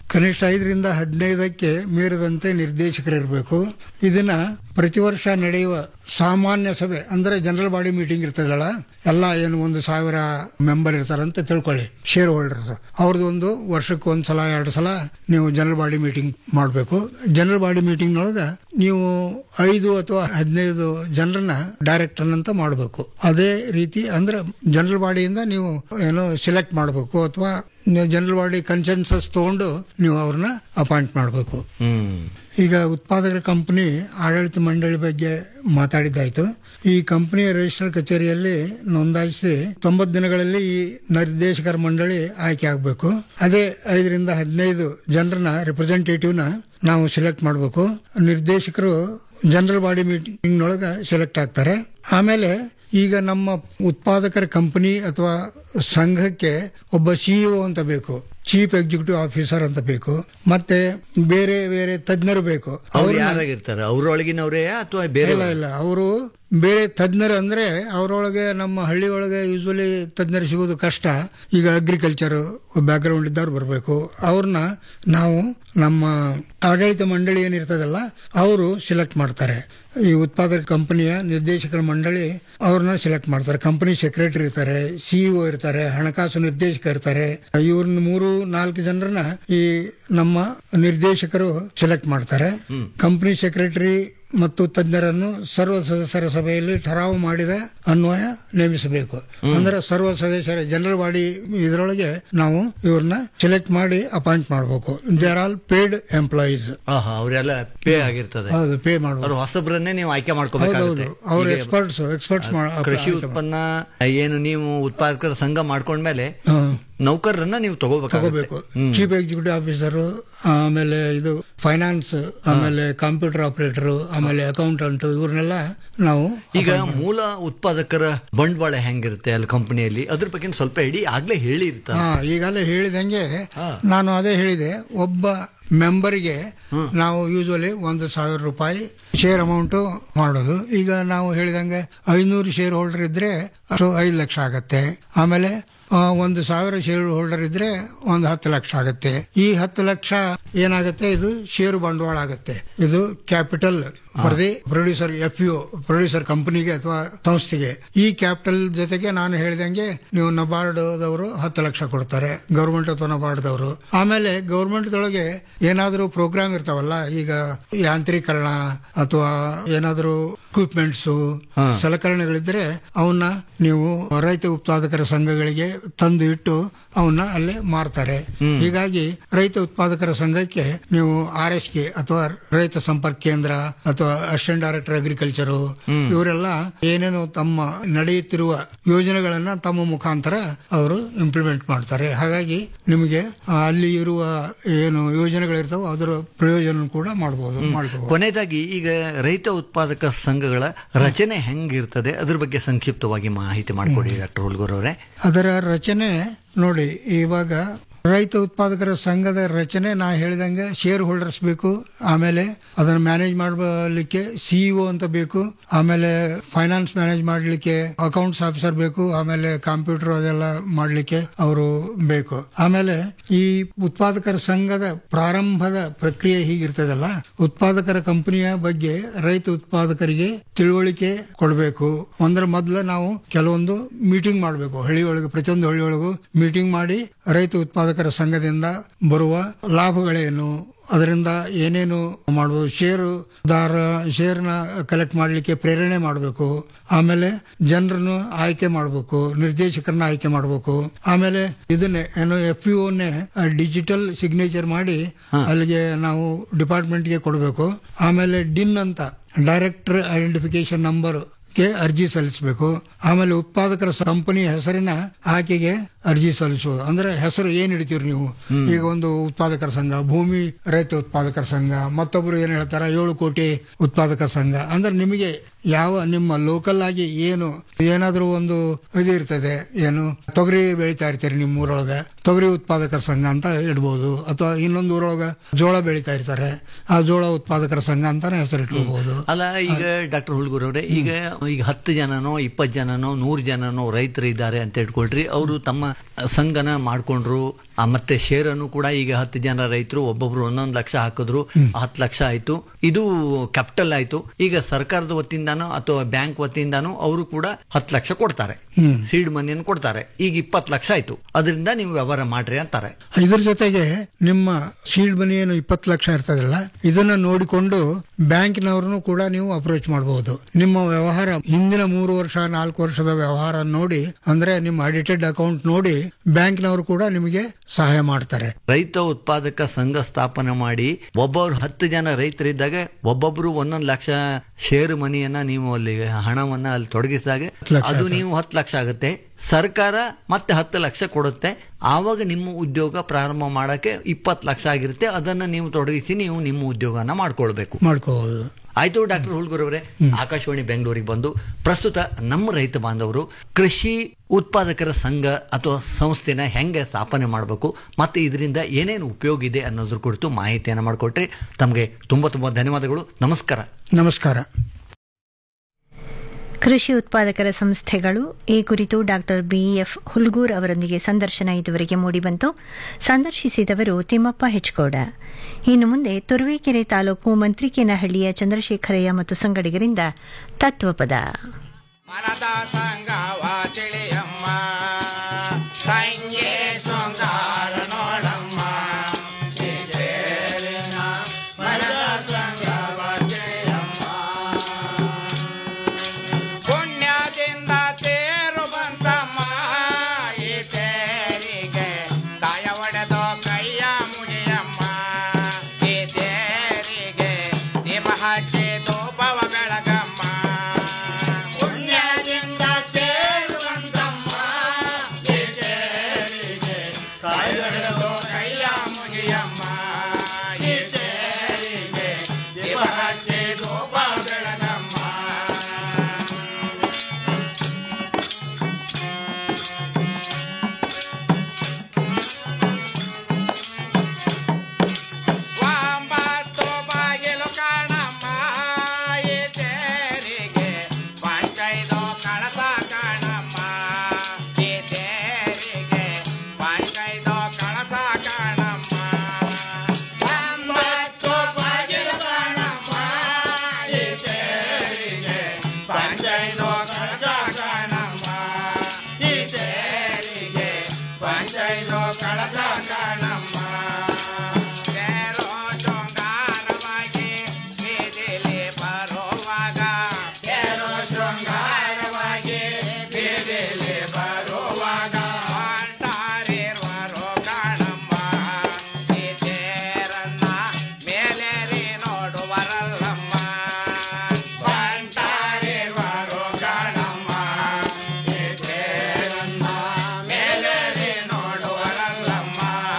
ಕನಿಷ್ಠ ಐದರಿಂದ ಹದಿನೈದಕ್ಕೆ ಮೀರದಂತೆ ನಿರ್ದೇಶಕರಿರಬೇಕು ಇದನ್ನ ಪ್ರತಿ ವರ್ಷ ನಡೆಯುವ ಸಾಮಾನ್ಯ ಸಭೆ ಅಂದ್ರೆ ಜನರಲ್ ಬಾಡಿ ಮೀಟಿಂಗ್ ಇರ್ತದಲ್ಲ ಎಲ್ಲ ಏನು ಒಂದು ಸಾವಿರ ಮೆಂಬರ್ ಇರ್ತಾರಂತ ತಿಳ್ಕೊಳ್ಳಿ ಶೇರ್ ಹೋಲ್ಡರ್ಸ್ ಅವ್ರದ್ದು ಒಂದು ವರ್ಷಕ್ಕೆ ಒಂದ್ ಸಲ ಎರಡು ಸಲ ನೀವು ಜನರಲ್ ಬಾಡಿ ಮೀಟಿಂಗ್ ಮಾಡಬೇಕು ಜನರಲ್ ಬಾಡಿ ಮೀಟಿಂಗ್ ನೊಳಗ ನೀವು ಐದು ಅಥವಾ ಹದಿನೈದು ಜನರನ್ನ ಡೈರೆಕ್ಟರ್ ಅಂತ ಮಾಡಬೇಕು ಅದೇ ರೀತಿ ಅಂದ್ರೆ ಜನರಲ್ ಬಾಡಿಯಿಂದ ನೀವು ಏನೋ ಸೆಲೆಕ್ಟ್ ಮಾಡಬೇಕು ಅಥವಾ ಜನರಲ್ ಬಾಡಿ ಕನ್ಸೆನ್ಸಸ್ ತಗೊಂಡು ನೀವು ಅವ್ರನ್ನ ಅಪಾಯಿಂಟ್ ಮಾಡಬೇಕು ಹ್ಮ್ ಈಗ ಉತ್ಪಾದಕರ ಕಂಪನಿ ಆಡಳಿತ ಮಂಡಳಿ ಬಗ್ಗೆ ಮಾತಾಡಿದ್ದಾಯ್ತು ಈ ಕಂಪನಿಯ ರಿಜಿಸ್ಟರ್ ಕಚೇರಿಯಲ್ಲಿ ನೋಂದಾಯಿಸಿ ತೊಂಬತ್ತು ದಿನಗಳಲ್ಲಿ ಈ ನಿರ್ದೇಶಕರ ಮಂಡಳಿ ಆಯ್ಕೆ ಆಗಬೇಕು ಅದೇ ಐದರಿಂದ ಹದಿನೈದು ಜನರನ್ನ ರಿಪ್ರೆಸೆಂಟೇಟಿವ್ನ ನಾವು ಸೆಲೆಕ್ಟ್ ಮಾಡಬೇಕು ನಿರ್ದೇಶಕರು ಜನರಲ್ ಬಾಡಿ ಮೀಟಿಂಗ್ ನೊಳಗ ಸೆಲೆಕ್ಟ್ ಆಗ್ತಾರೆ ಆಮೇಲೆ ಈಗ ನಮ್ಮ ಉತ್ಪಾದಕರ ಕಂಪನಿ ಅಥವಾ ಸಂಘಕ್ಕೆ ಒಬ್ಬ ಸಿಇಒ ಅಂತ ಬೇಕು ಚೀಫ್ ಎಕ್ಸಿಕ್ಯೂಟಿವ್ ಆಫೀಸರ್ ಅಂತ ಬೇಕು ಮತ್ತೆ ಬೇರೆ ಬೇರೆ ತಜ್ಞರು ಬೇಕು ಅವ್ರು ಅವ್ರನ್ನ- ಯಾರಾಗಿರ್ತಾರೆ ಅವ್ರೊಳಗಿನವರೇ ಅಥವಾ ಬೇರೆ ಇಲ್ಲ ಇಲ್ಲ ಅವರು ಬೇರೆ ತಜ್ಞರು ಅಂದ್ರೆ ಅವರೊಳಗೆ ನಮ್ಮ ಹಳ್ಳಿ ಒಳಗೆ ಯೂಸ್ವಲಿ ತಜ್ಞರು ಸಿಗೋದು ಕಷ್ಟ ಈಗ ಅಗ್ರಿಕಲ್ಚರ್ ಬ್ಯಾಕ್ ಗ್ರೌಂಡ್ ಇದ್ದವ್ರು ಬರಬೇಕು ಅವ್ರನ್ನ ನಾವು ನಮ್ಮ ಆಡಳಿತ ಮಂಡಳಿ ಏನಿರ್ತದಲ್ಲ ಅವರು ಸೆಲೆಕ್ಟ್ ಮಾಡ್ತಾರೆ ಈ ಉತ್ಪಾದಕ ಕಂಪನಿಯ ನಿರ್ದೇಶಕರ ಮಂಡಳಿ ಅವ್ರನ್ನ ಸೆಲೆಕ್ಟ್ ಮಾಡ್ತಾರೆ ಕಂಪನಿ ಸೆಕ್ರೆಟರಿ ಇರ್ತಾರೆ ಸಿಇಒ ಇರ್ತಾರೆ ಹಣಕಾಸು ನಿರ್ದೇಶಕ ಇರ್ತಾರೆ ಇವ್ರನ್ನ ಮೂರು ನಾಲ್ಕು ಜನರನ್ನ ಈ ನಮ್ಮ ನಿರ್ದೇಶಕರು ಸೆಲೆಕ್ಟ್ ಮಾಡ್ತಾರೆ ಕಂಪನಿ ಸೆಕ್ರೆಟರಿ ಮತ್ತು ತಜ್ಞರನ್ನು ಸರ್ವ ಸದಸ್ಯರ ಸಭೆಯಲ್ಲಿ ಠರಾವು ಮಾಡಿದ ಅನ್ವಯ ನೇಮಿಸಬೇಕು ಅಂದ್ರೆ ಸರ್ವ ಸದಸ್ಯರ ಜನರಲ್ ಬಾಡಿ ಇದರೊಳಗೆ ನಾವು ಇವ್ರನ್ನ ಸೆಲೆಕ್ಟ್ ಮಾಡಿ ಅಪಾಯಿಂಟ್ ಮಾಡಬೇಕು they are all paid employees ಆಹಾ, ಅವರೆಲ್ಲ ಪೇ ಆಗಿರ್ತದೆ ಹೌದು ಪೇ ಮಾಡಬೇಕು ಅವ್ರು ಹೊಸಬ್ರನ್ನೇ ನೀವು ಆಯ್ಕೆ ಹೌದೌದು ಮಾಡ್ಕೋಬೇಕಾಗುತ್ತೆ ಅವ್ರ ಈಗ ಎಕ್ಸ್ಪರ್ಟ್ಸ್ ಎಕ್ಸ್ಪರ್ಟ್ಸ್ ಕೃಷಿ ಉತ್ಪನ್ನ ಏನು ನೀವು ಉತ್ಪಾದಕರ ಸಂಘ ಮಾಡ್ಕೊಂಡ್ಮೇಲೆ ಹ್ಮ್. ನೌಕರರನ್ನ ನೀವು ತಗೋಬೇಕಾಗುತ್ತೆ ತಗೋಬೇಕು ಚೀಫ್ ಎಕ್ಸಿಕ್ಯೂಟಿವ್ ಆಫೀಸರ್ ಆಮೇಲೆ ಇದು ಫೈನಾನ್ಸ್ ಆಮೇಲೆ ಕಂಪ್ಯೂಟರ್ ಆಪರೇಟರ್ ಆಮೇಲೆ ಅಕೌಂಟೆಂಟ್ ಇವ್ರನ್ನೆಲ್ಲ ನಾವು ಈಗ ಮೂಲ ಉತ್ಪಾದಕರ ಬಂಡವಾಳ ಹೆಂಗಿರುತ್ತೆ ಅಲ್ಲಿ ಕಂಪನಿಯಲ್ಲಿ ಅದ್ರ ಬಗ್ಗೆ ಸ್ವಲ್ಪ ಇಡೀ ಆಗ್ಲೇ ಹೇಳಿರ್ತಾರೆ ಹಾ ಈಗಲೇ ಹೇಳಿದಂಗೆ ನಾನು ಅದೇ ಹೇಳಿದೆ ಒಬ್ಬ ಮೆಂಬರ್ಗೆ ನಾವು ಯೂಶುವಲಿ ಒಂದು ಸಾವಿರ ರೂಪಾಯಿ ಶೇರ್ ಅಮೌಂಟ್ ಮಾಡೋದು ಈಗ ನಾವು ಹೇಳಿದಂಗೆ ಐನೂರು ಶೇರ್ ಹೋಲ್ಡರ್ ಇದ್ರೆ ಅದು ಐದು ಲಕ್ಷ ಆಗತ್ತೆ ಆಮೇಲೆ ಆ, ಒಂದು ಸಾವಿರ ಶೇರ್ ಹೋಲ್ಡರ್ ಇದ್ರೆ ಒಂದು ಹತ್ತು ಲಕ್ಷ ಆಗತ್ತೆ ಈ ಹತ್ತು ಲಕ್ಷ ಏನಾಗುತ್ತೆ ಇದು ಷೇರು ಬಂಡವಾಳ ಆಗುತ್ತೆ ಇದು capital for the producer F U producer ಕಂಪನಿಗೆ ಅಥವಾ ಸಂಸ್ಥೆಗೆ ಈ ಕ್ಯಾಪಿಟಲ್ ಜೊತೆಗೆ ನಾನು ಹೇಳಿದಂಗೆ ನೀವು ನಬಾರ್ಡ್ದವರು ಹತ್ತು ಲಕ್ಷ ಕೊಡ್ತಾರೆ ಗೌರ್ಮೆಂಟ್ ಅಥವಾ ನಬಾರ್ಡ್ದವರು ಆಮೇಲೆ ಗೌರ್ಮೆಂಟ್ ದೊಳಗೆ ಏನಾದರೂ ಪ್ರೋಗ್ರಾಮ್ ಇರ್ತಾವಲ್ಲ ಈಗ ಯಾಂತ್ರೀಕರಣ ಅಥವಾ ಏನಾದರೂ ಇಕ್ವಿಪ್ಮೆಂಟ್ಸ್ ಸಲಕರಣೆಗಳಿದ್ರೆ ಅವನ್ನ ನೀವು ರೈತ ಉತ್ಪಾದಕರ ಸಂಘಗಳಿಗೆ ತಂದು ಇಟ್ಟು ಅವನ್ನ ಅಲ್ಲೇ ಮಾರ್ತಾರೆ ಹೀಗಾಗಿ ರೈತ ಉತ್ಪಾದಕರ ಸಂಘಕ್ಕೆ ನೀವು ಆರ್ ಎಸ್ ಕೆ ಅಥವಾ ರೈತ ಸಂಪರ್ಕ ಕೇಂದ್ರ ಅಥವಾ ಅಸಿಸ್ಟೆಂಟ್ ಡೈರೆಕ್ಟರ್ ಅಗ್ರಿಕಲ್ಚರ್ ಇವರೆಲ್ಲ ಏನೇನು ತಮ್ಮ ನಡೆಯುತ್ತಿರುವ ಯೋಜನೆಗಳನ್ನ ತಮ್ಮ ಮುಖಾಂತರ ಅವರು ಇಂಪ್ಲಿಮೆಂಟ್ ಮಾಡ್ತಾರೆ ಹಾಗಾಗಿ ನಿಮಗೆ ಆ, ಅಲ್ಲಿ ಇರುವ ಏನು ಯೋಜನೆಗಳಿರ್ತಾವೋ ಅದರ ಪ್ರಯೋಜನ ಕೂಡ ಮಾಡಬಹುದು ಮಾಡಬಹುದು ಕೊನೆಯದಾಗಿ ಈಗ ರೈತ ಉತ್ಪಾದಕ ಸಂಘಗಳ ರಚನೆ ಹೆಂಗಿರ್ತದೆ ಅದ್ರ ಬಗ್ಗೆ ಸಂಕ್ಷಿಪ್ತವಾಗಿ ಮಾಹಿತಿ ಮಾಡಿಕೊಡಿ ಡಾಕ್ಟರ್ ಹುಲ್ಗೂರ್ ಅವರೇ ಅದರ ರಚನೆ ನೋಡಿ ಇವಾಗ ರೈತ ಉತ್ಪಾದಕರ ಸಂಘದ ರಚನೆ ನಾ ಹೇಳಿದಂಗೆ ಶೇರ್ ಹೋಲ್ಡರ್ಸ್ ಬೇಕು ಆಮೇಲೆ ಅದನ್ನು ಮ್ಯಾನೇಜ್ ಮಾಡಲಿಕ್ಕೆ ಸಿಇಒ ಅಂತ ಬೇಕು ಆಮೇಲೆ ಫೈನಾನ್ಸ್ ಮ್ಯಾನೇಜ್ ಮಾಡಲಿಕ್ಕೆ ಅಕೌಂಟ್ಸ್ ಆಫೀಸರ್ ಬೇಕು ಆಮೇಲೆ ಕಂಪ್ಯೂಟರ್ ಅದೆಲ್ಲ ಮಾಡಲಿಕ್ಕೆ ಅವರು ಬೇಕು ಆಮೇಲೆ ಈ ಉತ್ಪಾದಕರ ಸಂಘದ ಪ್ರಾರಂಭದ ಪ್ರಕ್ರಿಯೆ ಹೀಗಿರ್ತದಲ್ಲ ಉತ್ಪಾದಕರ ಕಂಪನಿಯ ಬಗ್ಗೆ ರೈತ ಉತ್ಪಾದಕರಿಗೆ ತಿಳುವಳಿಕೆ ಕೊಡಬೇಕು ಒಂದರ ಮೊದಲು ನಾವು ಕೆಲವೊಂದು ಮೀಟಿಂಗ್ ಮಾಡಬೇಕು ಹಳ್ಳಿ ಒಳಗೆ ಪ್ರತಿಯೊಂದು ಹಳ್ಳಿ ಒಳಗೂ ಮೀಟಿಂಗ್ ಮಾಡಿ ರೈತ ಉತ್ಪಾದಕರ ಸಂಘದಿಂದ ಬರುವ ಲಾಭಗಳೇನು ಅದರಿಂದ ಏನೇನು ಮಾಡಬಹುದು ಷೇರುದಾರ ಶೇರ್ನ ಕಲೆಕ್ಟ್ ಮಾಡಲಿಕ್ಕೆ ಪ್ರೇರಣೆ ಮಾಡಬೇಕು ಆಮೇಲೆ ಜನರನ್ನು ಆಯ್ಕೆ ಮಾಡಬೇಕು ನಿರ್ದೇಶಕರನ್ನ ಆಯ್ಕೆ ಮಾಡಬೇಕು ಆಮೇಲೆ ಇದನ್ನೇ ಏನು ಎಫ್ ನೇ ಡಿಜಿಟಲ್ ಸಿಗ್ನೇಚರ್ ಮಾಡಿ ಅಲ್ಲಿಗೆ ನಾವು ಡಿಪಾರ್ಟ್ಮೆಂಟ್ಗೆ ಕೊಡಬೇಕು ಆಮೇಲೆ ಡಿನ್ ಅಂತ ಡೈರೆಕ್ಟರ್ ಐಡೆಂಟಿಫಿಕೇಶನ್ ನಂಬರ್ ಗೆ ಅರ್ಜಿ ಸಲ್ಲಿಸಬೇಕು ಆಮೇಲೆ ಉತ್ಪಾದಕರ ಕಂಪನಿ ಹೆಸರಿನ ಆಯ್ಕೆಗೆ ಅರ್ಜಿ ಸಲ್ಲಿಸುವುದು ಅಂದ್ರೆ ಹೆಸರು ಏನ್ ಇಡ್ತೀರಿ ನೀವು ಈಗ ಒಂದು ಉತ್ಪಾದಕರ ಸಂಘ ಭೂಮಿ ರೈತ ಉತ್ಪಾದಕರ ಸಂಘ ಮತ್ತೊಬ್ರು ಏನ್ ಹೇಳ್ತಾರ ಏಳು ಕೋಟಿ ಉತ್ಪಾದಕ ಸಂಘ ಅಂದ್ರೆ ನಿಮಗೆ ಯಾವ ನಿಮ್ಮ ಲೋಕಲ್ ಆಗಿ ಏನು ಏನಾದ್ರೂ ಒಂದು ಇದು ಇರ್ತದೆ ಏನು ತೊಗರಿ ಬೆಳಿತಾ ಇರ್ತೀರಿ ನಿಮ್ಮ ಊರೊಳಗೆ ತೊಗರಿ ಉತ್ಪಾದಕರ ಸಂಘ ಅಂತ ಇಡ್ಬೋದು ಅಥವಾ ಇನ್ನೊಂದು ಊರೊಳಗೆ ಜೋಳ ಬೆಳಿತಾ ಇರ್ತಾರೆ ಆ ಜೋಳ ಉತ್ಪಾದಕರ ಸಂಘ ಅಂತಾನೆ ಹೆಸರು ಇಟ್ಕೋಬಹುದು ಅಲ್ಲ ಈಗ ಡಾಕ್ಟರ್ ಹುಲ್ಗೂರ್ ಅವರೇ ಈಗ ಈಗ ಹತ್ತು ಜನನೋ ಇಪ್ಪತ್ತು ಜನನೋ ನೂರು ಜನನೋ ರೈತರು ಇದ್ದಾರೆ ಅಂತ ಇಟ್ಕೊಳ್ರಿ ಅವರು ತಮ್ಮ ಸಂಘನ ಮಾಡ್ಕೊಂಡ್ರು ಆ, ಮತ್ತೆ ಶೇರ್ ಅನ್ನು ಕೂಡ ಈಗ ಹತ್ತು ಜನ ರೈತರು ಒಬ್ಬೊಬ್ರು ಒಂದೊಂದು ಲಕ್ಷ ಹಾಕಿದ್ರು ಹತ್ತು ಲಕ್ಷ ಆಯ್ತು ಇದು ಕ್ಯಾಪಿಟಲ್ ಆಯ್ತು ಈಗ ಸರ್ಕಾರದ ವತಿಯಿಂದಾನು ಅಥವಾ ಬ್ಯಾಂಕ್ ವತಿಯಿಂದಾನು ಅವರು ಕೂಡ ಹತ್ತು ಲಕ್ಷ ಕೊಡ್ತಾರೆ ಸೀಡ್ ಮನಿಯನ್ನು ಕೊಡ್ತಾರೆ ಈಗ ಇಪ್ಪತ್ತು ಲಕ್ಷ ಆಯ್ತು ಅದರಿಂದ ನೀವು ವ್ಯವಹಾರ ಮಾಡ್ರಿ ಅಂತಾರೆ ಇದ್ರ ಜೊತೆಗೆ ನಿಮ್ಮ ಸೀಲ್ಡ್ ಮನಿ ಏನು ಇಪ್ಪತ್ತು ಲಕ್ಷ ಇರ್ತದಲ್ಲ ಇದನ್ನ ನೋಡಿಕೊಂಡು ಬ್ಯಾಂಕ್ನವ್ರನ್ನು ಕೂಡ ನೀವು ಅಪ್ರೋಚ್ ಮಾಡಬಹುದು ನಿಮ್ಮ ವ್ಯವಹಾರ ಹಿಂದಿನ ಮೂರು ವರ್ಷ ನಾಲ್ಕು ವರ್ಷದ ವ್ಯವಹಾರ ನೋಡಿ ಅಂದ್ರೆ ನಿಮ್ಮ ಆಡಿಟೆಡ್ ಅಕೌಂಟ್ ನೋಡಿ ಬ್ಯಾಂಕ್ನವರು ಕೂಡ ನಿಮಗೆ ಸಹಾಯ ಮಾಡ್ತಾರೆ ರೈತ ಉತ್ಪಾದಕ ಸಂಘ ಸ್ಥಾಪನೆ ಮಾಡಿ ಒಬ್ಬರು ಹತ್ತು ಜನ ರೈತರಿದ್ದಾಗ ಒಬ್ಬೊಬ್ರು ಒಂದೊಂದು ಲಕ್ಷ ಶೇರ್ ಮನಿಯನ್ನ ನೀವು ಅಲ್ಲಿ ಹಣವನ್ನ ಅಲ್ಲಿ ತೊಡಗಿಸಿದಾಗ ಲಕ್ಷ ಅದು ನೀವು ಹತ್ತು ಲಕ್ಷ ಆಗುತ್ತೆ ಸರ್ಕಾರ ಮತ್ತೆ ಹತ್ತು ಲಕ್ಷ ಕೊಡುತ್ತೆ ಆವಾಗ ನಿಮ್ಮ ಉದ್ಯೋಗ ಪ್ರಾರಂಭ ಮಾಡಕ್ಕೆ ಇಪ್ಪತ್ತು ಲಕ್ಷ ಆಗಿರುತ್ತೆ ಅದನ್ನ ನೀವು ತೊಡಗಿಸಿ ನೀವು ನಿಮ್ಮ ಉದ್ಯೋಗನ ಮಾಡ್ಕೊಳ್ಬೇಕು ಮಾಡ್ಕೋಬಹುದು ಆಯ್ತು ಡಾಕ್ಟರ್ ಹುಲ್ಗುರವರೇ ಆಕಾಶವಾಣಿ ಬೆಂಗಳೂರಿಗೆ ಬಂದು ಪ್ರಸ್ತುತ ನಮ್ಮ ರೈತ ಬಾಂಧವರು ಕೃಷಿ ಉತ್ಪಾದಕರ ಸಂಘ ಅಥವಾ ಸಂಸ್ಥೆನ ಹೆಂಗೆ ಸ್ಥಾಪನೆ ಮಾಡಬೇಕು ಮತ್ತೆ ಇದರಿಂದ ಏನೇನು ಉಪಯೋಗ ಇದೆ ಅನ್ನೋದ್ರ ಕುರಿತು ಮಾಹಿತಿಯನ್ನು ಮಾಡಿಕೊಟ್ರಿ ತಮಗೆ ತುಂಬ ತುಂಬ ಧನ್ಯವಾದಗಳು ನಮಸ್ಕಾರ ನಮಸ್ಕಾರ ಕೃಷಿ ಉತ್ಪಾದಕರ ಸಂಸ್ಥೆಗಳು ಈ ಕುರಿತು ಡಾಕ್ಟರ್ ಬಿಎಫ್ ಹುಲ್ಗೂರ್ ಅವರೊಂದಿಗೆ ಸಂದರ್ಶನ ಇದುವರೆಗೆ ಮೂಡಿಬಂತು ಸಂದರ್ಶಿಸಿದವರು ತಿಮ್ಮಪ್ಪ ಹೆಚ್ಕೋಡ ಇನ್ನು ಮುಂದೆ ತುರುವೇಕೆರೆ ತಾಲೂಕು ಮಂತ್ರಿಕೇನಹಳ್ಳಿಯ ಚಂದ್ರಶೇಖರಯ್ಯ ಮತ್ತು ಸಂಗಡಿಗರಿಂದ ತತ್ವಪದ ಮನದ ಸಂಗವ ತಿಳಿಯಮ್ಮ ಸಂಜೆ ಶೃಂಗಾರ ನೋಡಮ್ಮ ಶ್ರೀದೇವಿನ ಮನದ ಸಂಗವ ತಿಳಿಯಮ್ಮ ಪುಣ್ಯದಿಂದ ತೇರು ಬಂತಮ್ಮ ಈ ತೇರಿಗೆ ಕಾಯ ಒಡೆದು ಕೈಯ ಮುಗಿಯಮ್ಮ ಈ ತೇರಿಗೆ ದೀಪ ಹಚ್ಚಿ ಧೂಪವ ಬೆಳಗಮ್ಮ ಪುಣ್ಯದಿಂದ ತೇರು ಬಂತಮ್ಮ ಈ ತೇರಿಗೆ ಕಾಯ ಒಡೆದು ಕೈಯ ಮುಗಿಯಮ್ಮ ಈ ತೇರಿಗೆ ದೀಪ ಹಚ್ಚಿ ಧೂಪ ಬೆಳಗಮ್ಮ ಒಂಬತ್ತು ಬಾಗಿಲು ಕಾಣಮ್ಮ ಈ ತೇರಿಗೆ ಪಂಚೈದು ಕಳಸ ಕಾಣಮ್ಮ ಈ ತೇರಿಗೆ ಪಂಚೈದು ಕಳಸ ಕಾಣಮ್ಮ ಒಂಬತ್ತು ಬಾಗಿಲು ಕಾಣಮ್ಮ ಈ ತೇರಿಗೆ ಪಂಚೈದು ಕಳಸ ಕಾಣಮ್ಮ ಈ ತೇರಿಗೆ ಪಂಚೈದು ಕಳಸ ಕಾಣಮ್ಮ ತೇರೋ ಶೃಂಗಾರವಾಗಿ ಬೀದಿಲಿ ಬರುವಾಗ ತೇರೋ ಶೃಂಗಾರವಾಗಿ ಬೀದಿಲಿ ಬರುವಾಗ ಅಂಟಾರಿರುವರು ಕಾಣಮ್ಮ ಈ ತೇರನ್ನ ಮೇಲೇರಿ ನೋಡುವರಲ್ಲಮ್ಮ ಅಂಟಾರಿರುವರು ಕಾಣಮ್ಮ ಈ ತೇರನ್ನ ಮೇಲೇರಿ ನೋಡುವರಲ್ಲಮ್ಮ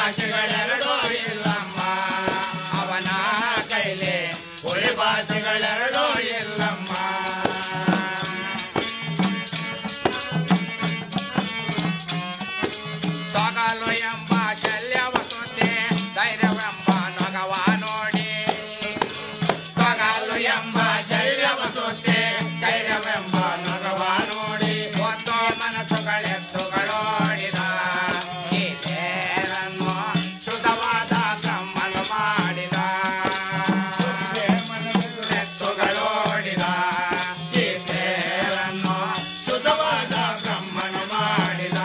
ಭಾಷೆಗಳೆರಡೂ ಇಲ್ಲಮ್ಮ ಅವನ ಕೈಲಿ ಹುಲಿ ಭಾಷೆಗಳೆರಡೂ ಇಲ್ಲಮ್ಮ ತೊಗಲು ಎಂಬ ಶಲ್ಯವ ಸುದ್ದಿ ಧೈರ್ಯವೆಂಬ ನೊಗವ ನೋಡಿ ತೊಗಲು ಎಂಬ ಶಲ್ಯವ ಸುದ್ದಿ ಧೈರ್ಯವೆಂಬ ನೊಗವ ನೋಡಿ ಒಂದು ಮನಸ್ಸುಗಳೆತ್ತುಗಳೋಡಿದ ಈ ತೇರನ್ನು ಶುದ್ಧವಾದ ಬ್ರಹ್ಮನು ಮಾಡಿದ ಎತ್ತುಗಳೋಡಿದ ಈ ತೇರನ್ನು ಶುದ್ಧವಾದ ಬ್ರಹ್ಮನು ಮಾಡಿದ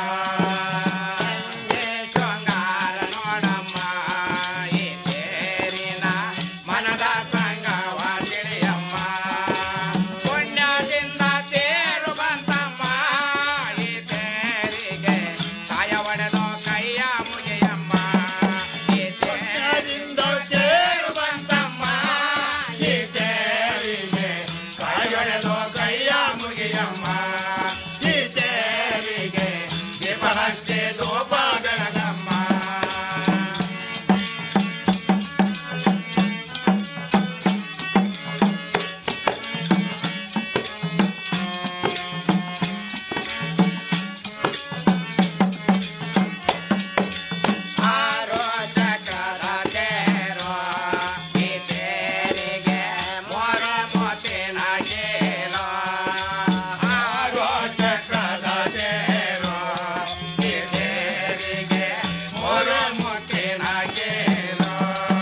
ಏ ಶೃಂಗಾರ ನೋಡಮ್ಮ ಈ ತೇರಿನ ಮನದ ಸಂಗವ ತಿಳಿಯಮ್ಮ ಪುಣ್ಯದಿಂದ ತೇರು ಬಂತಮ್ಮ ಈ ತೇರಿಗೆ ಕಾಯ ಒಡೆದು ಕೈಯ ಮುಗಿಯಮ್ಮ ಈ ತೇರಿಂದ ತೇರು ಬಂತಮ್ಮ ಈ ತೇರಿಗೆ ಕಾಯ ಒಡೆದು ಕೈಯ ಮುಗಿಯಮ್ಮ ಈ ತೇರಿಗೆ ದೀಪ ಹಚ್ಚಿ ಧೂಪ ಬೆಳಗಮ್ಮ ಆರೋ ಚಕ್ರದ ತೇರೋ ಈ ತೇರಿಗೆ ಮೊರ ಮೊತ್ತಿನ ಗೇಲೋ ಆರೋ ಚಕ್ರದ ತೇರೋ ಈ ತೇರಿಗೆ ಮೊರ ಮೊತ್ತಿನ ಗೇಲೋ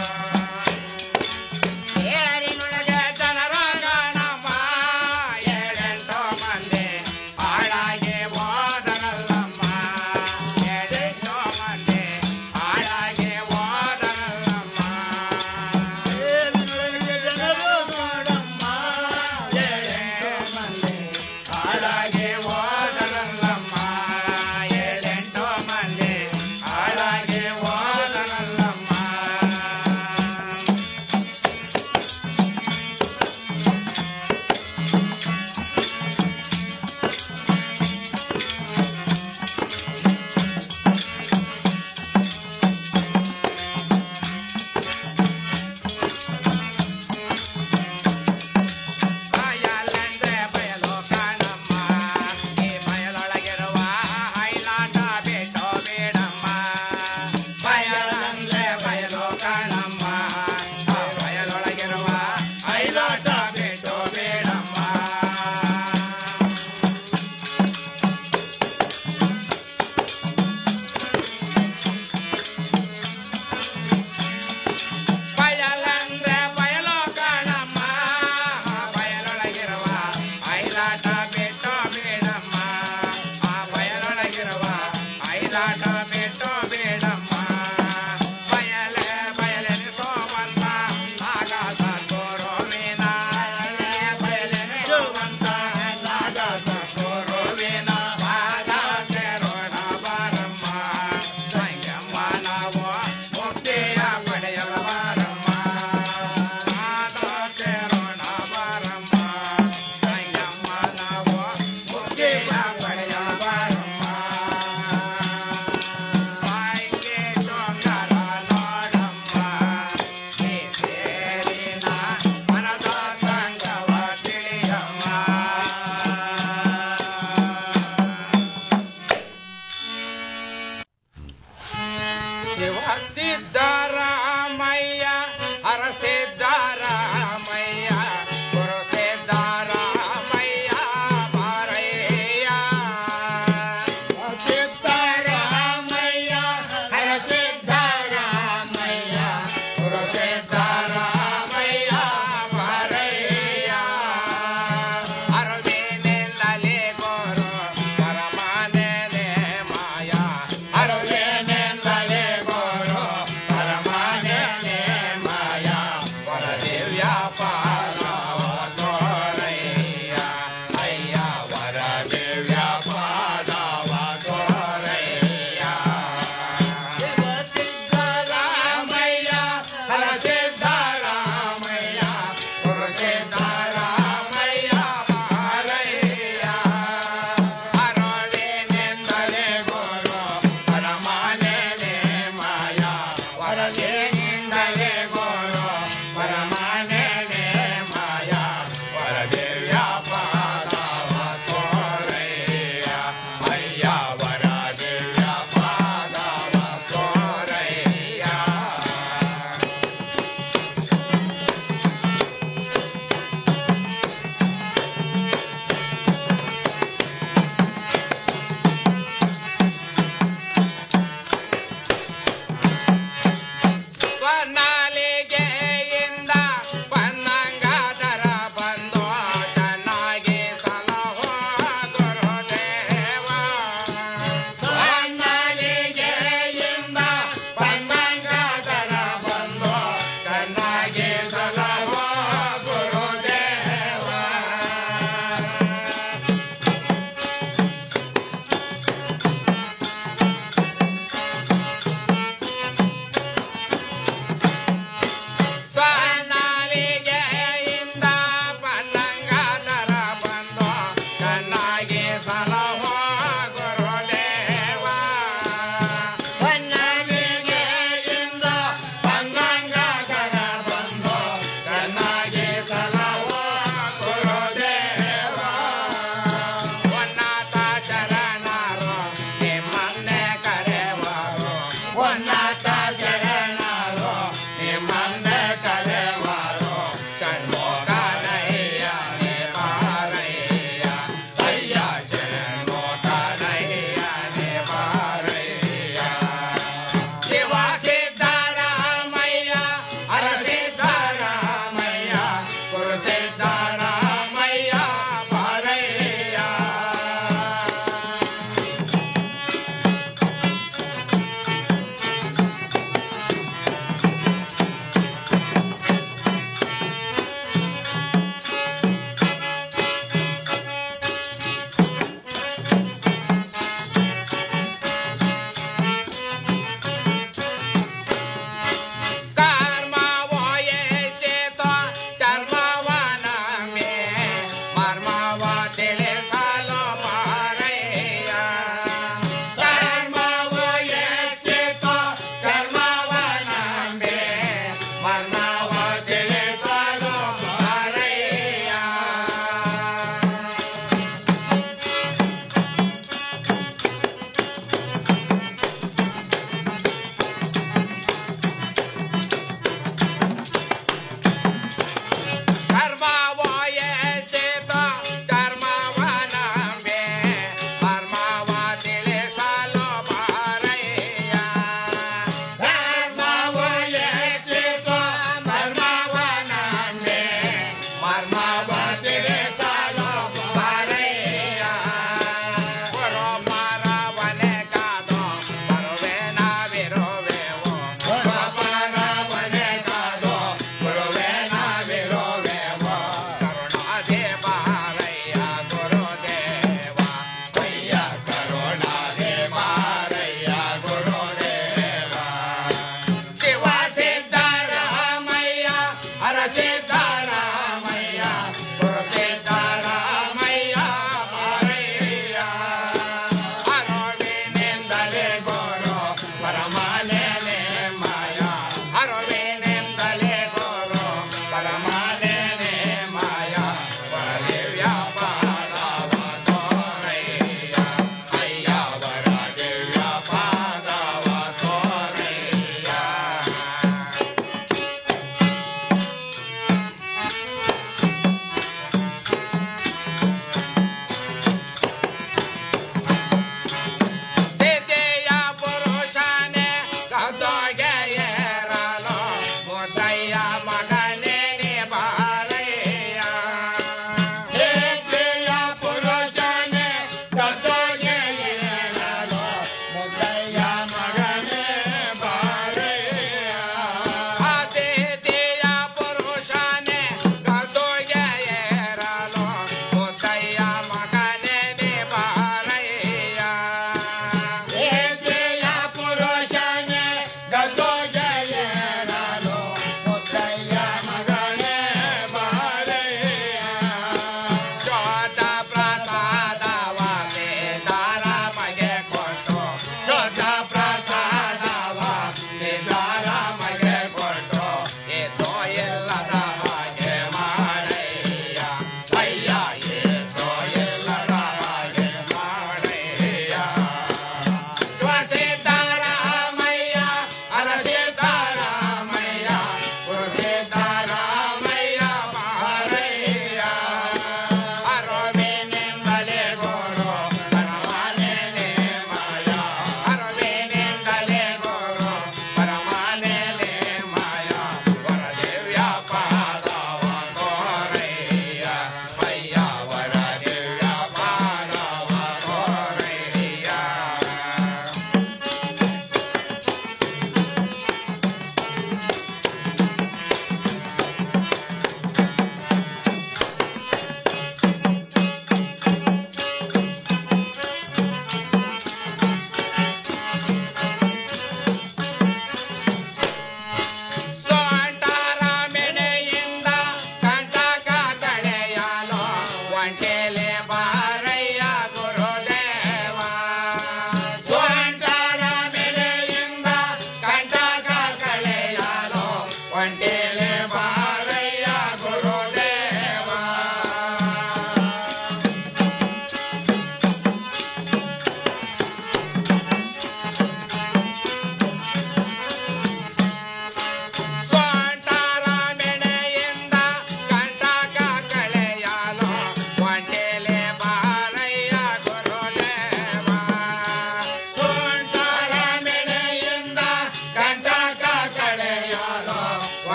ತೇರಿನೊಳಗೆ ಜನರ ಗಣಮ ಏಳೆಂಟು ಮಂದಿ ಹಾಳಾಗಿ ಹೋದರಲ್ಲಮ್ಮ ಏಳೆಂಟು ಮಂದಿ ಹಾಳಾಗಿ ಹೋದರಲ್ಲಮ್ಮ ತೇರಿನೊಳಗೆ ಜನರು ನೋಡಮ್ಮ ಏಳೆಂಟು ಮಂದಿ ಹಾಳಾಗಿ ಹೋದರಲ್ಲಮ್ಮ ಏಳೆಂಟು ಮಂದಿ ಹಾಳಾಗಿ ಹೋದರಲ್ಲಮ್ಮ ಬಯಲಂದ್ರೆ ಬಯಲು ಕಾಣಮ್ಮ ಈ ಬಯಲೊಳಗಿರುವ ಹೈಲಾಟ ಬಿಟ್ಟು ಬೇಡಮ್ಮ ಬಯಲಂದ್ರೆ ಬಯಲು ಕಾಣಮ್ಮ ಆ ಬಯಲೊಳಗಿರುವ ಹೈಲಾಟ ಬಿಟ್ಟು ಬೇಡಮ್ಮ ಬಯಲಂದ್ರೆ ಬಯಲು ಕಾಣಮ್ಮ ಬಯಲೊಳಗಿರುವ ಐಲಾಟ ಬಿಟ್ಟು ಬೇಡಮ್ಮ ಆ ಬಯಲೊಳಗಿರುವ ಐಲಾಟ ಬಿಟ್ಟು ಬೇಡಮ್ಮ ಬಯಲೆ ಬಯಲೆನಿಸೋ ಬಂದ ನಾಗಾಸ ತೋರೋ ಮೀನ ಬಯಲೆನಿಸೋ ಬಂದ ನಾಗಾಸ ತೋರೋ ಮೀನ ರೋಣ ಬಾರಮ್ಮ ಸಂಗಮ್ಮ ನಾವು ಮುಕ್ತಿಯ ಪಡೆಯಲ ಬಾರಮ್ಮ ರೋಣ ಬಾರಮ್ಮ ಸಂಗಮ್ಮ ನಾವು ಮುಕ್ತಿಯ ಪಡೆಯಲ ಬಾರಮ್ಮ ಬಾಯಿಗೆ ಚೊಂಗರ ನೋಡಮ್ಮ ಈ ತೇರಿನ ಮನದ ಸಂಗವ ತಿಳಿಯಮ್ಮ ಶಿವ ಸಿದ್ದರಾಮಯ್ಯ ಹರ ಸಿದ್ದರಾಮಯ್ಯ ಗುರು ಸಿದ್ದರಾಮಯ್ಯ ಬಾರಯ್ಯ ಸಿದ್ದರಾಮಯ್ಯ ಹರ ಸಿದ್ದರಾಮಯ್ಯ ಗುರು ಸಿದ್ದರಾಮಯ್ಯ ಬಾರಯ್ಯ ಅರುವೇನೆಲ್ಲಲೆ ಗುರು ಪರಮಾನನೆ ಮಾಯ ಅರುವೇನೆಲ್ಲಲೆ ಗುರು ಪರಮಾನನೆ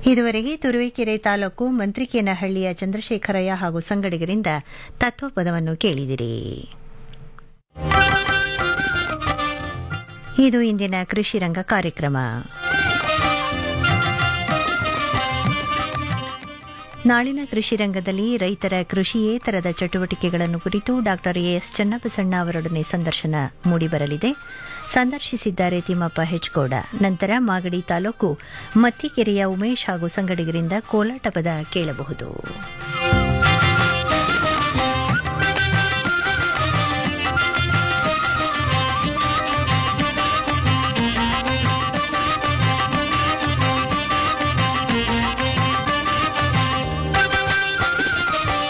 ಇದುವರೆಗೆ ತುರುವೇಕೆರೆ ತಾಲೂಕು ಮಂತ್ರಿಕೇನಹಳ್ಳಿಯ ಚಂದ್ರಶೇಖರಯ್ಯ ಹಾಗೂ ಸಂಗಡಿಗರಿಂದ ತತ್ವಪದವನ್ನು ಕೇಳಿದಿರಿ ಇದು ಇಂದಿನ ಕೃಷಿ ರಂಗ ಕಾರ್ಯಕ್ರಮ ನಾಳಿನ ಕೃಷಿ ರಂಗದಲ್ಲಿ ರೈತರ ಕೃಷಿಯೇತರದ ಚಟುವಟಿಕೆಗಳನ್ನು ಕುರಿತು ಡಾಕ್ಟರ್ ಎಎಸ್ ಚನ್ನಬಸಣ್ಣ ಅವರೊಡನೆ ಸಂದರ್ಶನ ಮೂಡಿಬರಲಿದೆ ಸಂದರ್ಶಿಸಿದ್ದಾರೆ ತಿಮ್ಮಪ್ಪ ಹೆಚ್ಕೋಡ ನಂತರ ಮಾಗಡಿ ತಾಲೂಕು ಮತ್ತಿಕೆರೆಯ ಉಮೇಶ್ ಹಾಗೂ ಸಂಗಡಿಗರಿಂದ ಕೋಲಾಟ ಪದ ಕೇಳಬಹುದು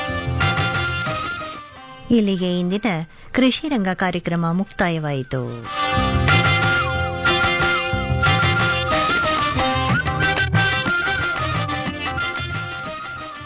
ಇಲ್ಲಿಗೆ ಇಂದಿನ ಕೃಷಿ ರಂಗ ಕಾರ್ಯಕ್ರಮ ಮುಕ್ತಾಯವಾಯಿತು